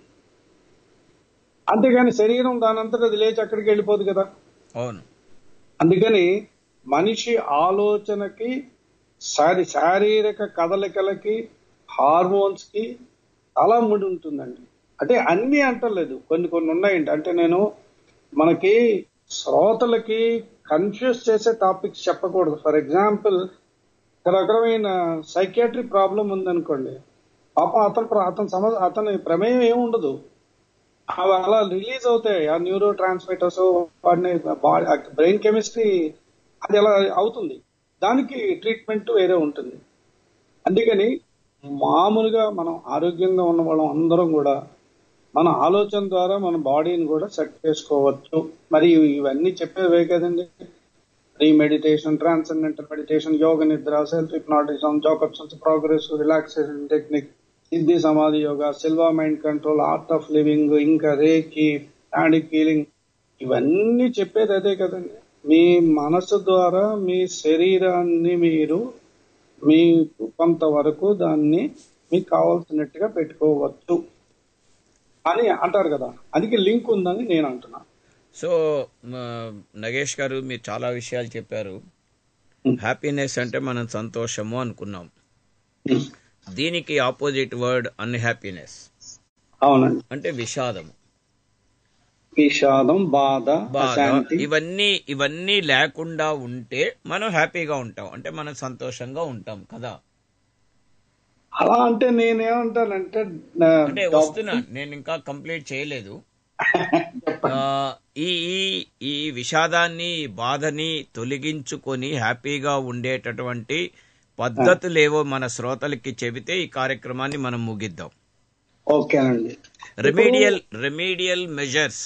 అంతేగాని శరీరం దానంతట అది లేచి అక్కడికి వెళ్ళిపోదు కదా అవును అందుకని మనిషి ఆలోచనకి శారీ శారీరక కదలికలకి హార్మోన్స్ కి చాలా ముడి ఉంటుందండి అంటే అన్ని అంటలేదు కొన్ని కొన్ని ఉన్నాయండి అంటే నేను మనకి శ్రోతలకి కన్ఫ్యూజ్ చేసే టాపిక్స్ చెప్పకూడదు ఫర్ ఎగ్జాంపుల్ ఒక రకమైన సైకియాట్రిక్ ప్రాబ్లం ఉందనుకోండి పాపం అతను ప్ర- అతని సమ అతని ప్రమేయం ఏముండదు అవి అలా రిలీజ్ అవుతాయి ఆ న్యూరో ట్రాన్స్మిటర్స్ వాటిని బ్రెయిన్ కెమిస్ట్రీ అది అలా అవుతుంది దానికి ట్రీట్మెంట్ వేరే ఉంటుంది అందుకని మామూలుగా మనం ఆరోగ్యంగా ఉన్న వాళ్ళం అందరం కూడా మన ఆలోచన ద్వారా మన బాడీని కూడా సెట్ చేసుకోవచ్చు మరి ఇవన్నీ చెప్పేవే కదండి రీ meditation transcendental meditation yoga nidra self hypnotism Jacobson's progress relaxation technique Siddhi Samadhi Yoga Silva mind control art of living ఇంకా రేకి ప్యానిక్ హీలింగ్ ఇవన్నీ చెప్పేది అదే కదండి మీ మనసు ద్వారా మీ శరీరాన్ని మీరు మీకు కొంతవరకు దాన్ని మీకు కావాల్సినట్టుగా పెట్టుకోవచ్చు అని అంటారు కదా అందుకే లింక్ ఉందని నేను అంటున్నా సో మ, నగేష్ గారు మీరు చాలా విషయాలు చెప్పారు హ్యాపీనెస్ అంటే మనం సంతోషము అనుకున్నాం దీనికి ఆపోజిట్ వర్డ్ అన్హ్యాపీనెస్ అవునండి అంటే విషాదము విషాదం బాధ బాధ అశాంతి ఇవన్నీ ఇవన్నీ లేకుండా ఉంటే మనం హ్యాపీగా ఉంటాం అంటే మనం సంతోషంగా ఉంటాం కదా అలా అంటే నేనేమంటానంటే నా అంటే డబ్బు- వస్తున్నా నేను ఇంకా కంప్లీట్ చేయలేదు ఆ, ఈ ఈ ఈ విషాదాన్ని ఈ బాధని తొలగించుకొని హ్యాపీగా ఉండేటటువంటి పద్ధతులేవో మన శ్రోతలకి చెబితే ఈ కార్యక్రమాన్ని మనం ముగిద్దాం ఓకేనండి రెమీడియల్ రెమీడియల్ మెజర్స్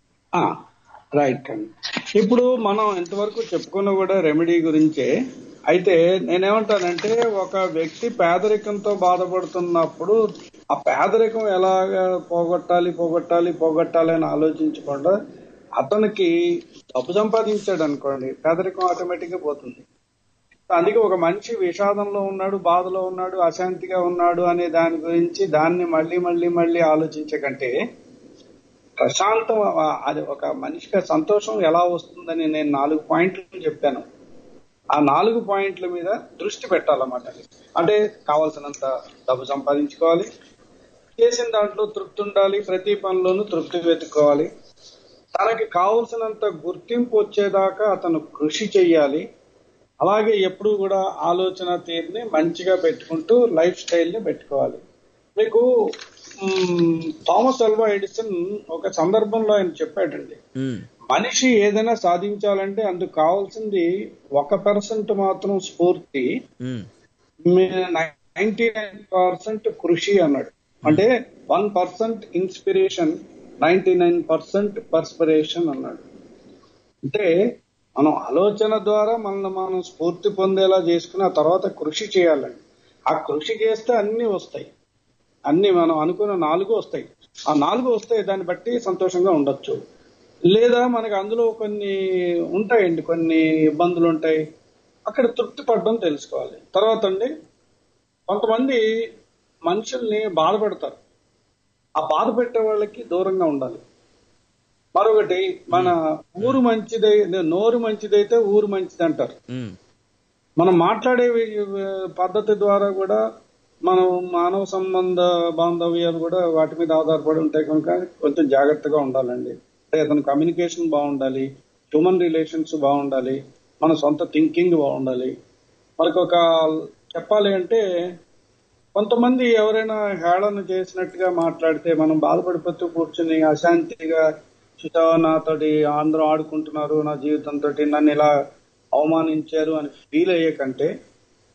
రైట్ అండి ఇప్పుడు మనం ఇంతవరకు చెప్పుకున్న కూడా రెమెడీ గురించే అయితే నేనేమంటానంటే ఒక వ్యక్తి పేదరికంతో బాధపడుతున్నప్పుడు ఆ పేదరికం ఎలాగ పోగొట్టాలి పోగొట్టాలి పోగొట్టాలి అని ఆలోచించకుండా అతనికి డబ్బు సంపాదించాడు అనుకోండి పేదరికం ఆటోమేటిక్ గా పోతుంది అందుకే ఒక మనిషి విషాదంలో ఉన్నాడు బాధలో ఉన్నాడు అశాంతిగా ఉన్నాడు అనే దాని గురించి దాన్ని మళ్ళీ మళ్ళీ మళ్ళీ ఆలోచించే కంటే ప్రశాంతం ఆ- అది ఒక మనిషికి సంతోషం ఎలా వస్తుందని నేను నాలుగు పాయింట్లు చెప్పాను ఆ నాలుగు పాయింట్ల మీద దృష్టి పెట్టాలన్నమాట అంటే కావాల్సినంత డబ్బు సంపాదించుకోవాలి చేసిన దాంట్లో తృప్తి ఉండాలి ప్రతి పనిలోనూ తృప్తి వెతుక్కోవాలి తనకి కావలసినంత గుర్తింపు వచ్చేదాకా అతను కృషి చెయ్యాలి అలాగే ఎప్పుడు కూడా ఆలోచన తీరుని మంచిగా పెట్టుకుంటూ లైఫ్ స్టైల్ ని పెట్టుకోవాలి మీకు మ్, థామస్ అల్వా ఎడిసన్ ఒక సందర్భంలో ఆయన చెప్పాడండి మనిషి ఏదైనా సాధించాలంటే అందుకు కావాల్సింది ఒక పర్సెంట్ మాత్రం స్ఫూర్తి నైన్టీ నైన్ పర్సెంట్ కృషి అన్నాడు అంటే one percent inspiration ninety nine percent perspiration అన్నాడు అంటే మనం ఆలోచన ద్వారా మనల్ని మనం స్ఫూర్తి పొందేలా చేసుకుని ఆ తర్వాత కృషి చేయాలండి ఆ కృషి చేస్తే అన్ని వస్తాయి అన్ని మనం అనుకున్న నాలుగు వస్తాయి ఆ నాలుగు వస్తాయి దాన్ని బట్టి సంతోషంగా ఉండొచ్చు లేదా మనకి అందులో కొన్ని ఉంటాయండి కొన్ని ఇబ్బందులు ఉంటాయి అక్కడ తృప్తి పడడం తెలుసుకోవాలి తర్వాత అండి కొంతమంది మనుషుల్ని బాధ పెడతారు ఆ బాధ పెట్టే వాళ్ళకి దూరంగా ఉండాలి మరొకటి మన ఊరు మంచిదై నోరు మంచిదైతే ఊరు మంచిది అంటారు మనం మాట్లాడే వి- పద్ధతి ద్వారా కూడా మనం మానవ సంబంధ బాంధవ్యాలు కూడా వాటి మీద ఆధారపడి ఉంటాయి కనుక కొంచెం జాగ్రత్తగా ఉండాలండి అంటే అతని కమ్యూనికేషన్ బాగుండాలి హ్యూమన్ రిలేషన్స్ బాగుండాలి మన సొంత థింకింగ్ బాగుండాలి మనకు ఒక చెప్పాలి అంటే కొంతమంది ఎవరైనా హేళన చేసినట్టుగా మాట్లాడితే మనం బాధపడిపోతూ కూర్చుని అశాంతిగా "చిటా, నాతోటి అందరూ ఆడుకుంటున్నారు నా జీవితంతో నన్ను ఇలా అవమానించారు అని ఫీల్ అయ్యే కంటే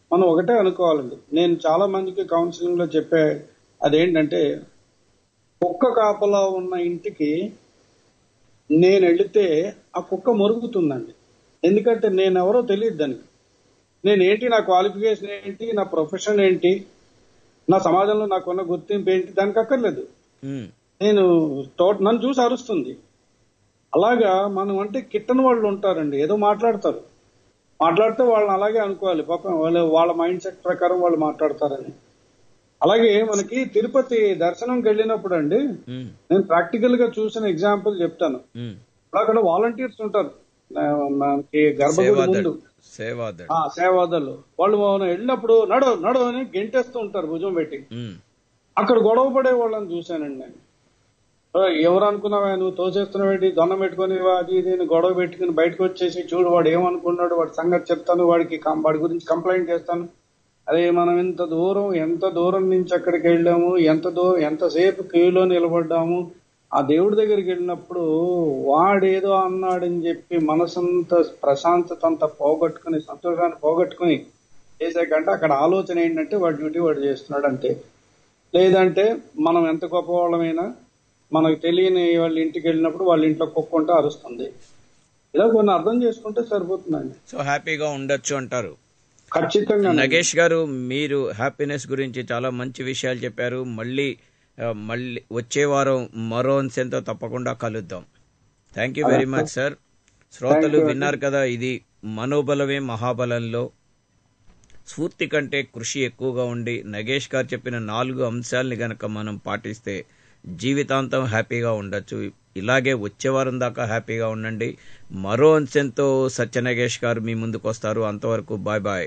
మనం ఒకటే అనుకోవాలండి నేను చాలా మందికి కౌన్సిలింగ్ లో చెప్పే అదేంటంటే కుక్క కాపలా ఉన్న ఇంటికి నేను వెళితే ఆ కుక్క మొరుగుతుందండి ఎందుకంటే నేను ఎవరో తెలియదు దానికి నేను ఏంటి నా క్వాలిఫికేషన్ ఏంటి నా ప్రొఫెషన్ ఏంటి నా సమాజంలో నాకున్న గుర్తింపు ఏంటి దానికి అక్కర్లేదు ఉమ్, నేను తోట నన్ను చూసి అరుస్తుంది అలాగా మనం అంటే కిట్టని వాళ్ళు ఉంటారండి ఏదో మాట్లాడతారు మాట్లాడితే వాళ్ళని అలాగే అనుకోవాలి పాపం వాళ్ళు వాళ్ళ మైండ్ సెట్ ప్రకారం వాళ్ళు మాట్లాడతారని అలాగే మనకి తిరుపతి దర్శనంకి వెళ్ళినప్పుడు అండి ఉమ్, నేను ప్రాక్టికల్ గా చూసిన ఎగ్జాంపుల్ చెప్తాను ఉమ్. అక్కడ వాలంటీర్స్ ఉంటారు ఆ, మనకి గర్భగుడి సేవాదళ్ ముందు సేవాదళ్ ఆ సేవాదాలు వాళ్ళు మనం వెళ్ళినప్పుడు నడు నడు అని గెంటేస్తూ ఉంటారు భుజం పెట్టి ఉమ్, అక్కడ గొడవ పడే వాళ్ళని చూశానండి నేను "ఓ, ఎవరు అనుకున్నావా నువ్వు తోచేస్తున్నావేంటి దొన్నం పెట్టుకొని అది ఇది అని గొడవ పెట్టుకుని బయటకు వచ్చేసి చూడు వాడు ఏమనుకున్నాడు వాడి సంగతి చెప్తాను వాడికి కం- వాడి గురించి కంప్లైంట్ చేస్తాను అదే మనం ఇంత దూరం ఎంత దూరం నుంచి అక్కడికి వెళ్ళాము ఎంత దూరం ఎంతసేపు క్యూలో నిలబడ్డాము ఆ దేవుడి దగ్గరికి వెళ్ళినప్పుడు వాడేదో అన్నాడని చెప్పి మనసంతా ప్రశాంతత అంతా పోగొట్టుకుని సంతోషాన్ని పోగొట్టుకుని చేసాకంటే అక్కడ ఆలోచన ఏంటంటే వాడి డ్యూటీ వాడు చేస్తున్నాడు అంతే లేదంటే మనం ఎంత గొప్పవాళ్ళమైనా మనకు తెలియని వాళ్ళ ఇంటికి వెళ్ళినప్పుడు వాళ్ళ ఇంట్లో కుక్క ఉంటే అరుస్తుంది ఇలా కొన్ని అర్థం చేసుకుంటే సరిపోతుందండి సో హ్యాపీగా ఉండొచ్చు అంటారు ఖచ్చితంగా నగేష్ గారు మీరు హ్యాపీనెస్ గురించి చాలా మంచి విషయాలు చెప్పారు మళ్ళీ ఆ, మళ్ళీ వచ్చే వారం మరో అంశంతో తప్పకుండా కలుద్దాం thank you very much sir శ్రోతలు you. విన్నారు కదా ఇది మనోబలమే మహాబలంలో స్ఫూర్తి కంటే కృషి ఎక్కువగా ఉండి నగేష్ గారు చెప్పిన నాలుగు అంశాలని గనక మనం పాటిస్తే జీవితాంతం హ్యాపీగా ఉండొచ్చు ఇలాగే వచ్చే వారం దాకా హ్యాపీగా ఉండండి మరో అంశంతో సత్య నగేష్ గారు మీ ముందుకు వస్తారు అంతవరకు bye bye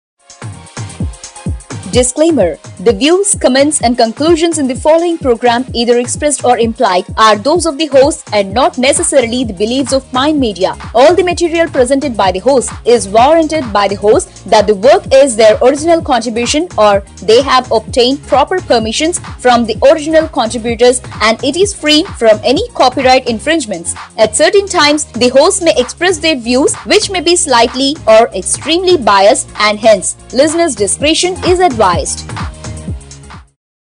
Disclaimer The views, comments, and conclusions in the following program, either expressed or implied, are those of the host and not necessarily the beliefs of Mind Media. All the material presented by the host is warranted by the host that the work is their original contribution or they have obtained proper permissions from the original contributors and it is free from any copyright infringements. At certain times, the host may express their views which may be slightly or extremely biased and hence listeners' discretion is advised.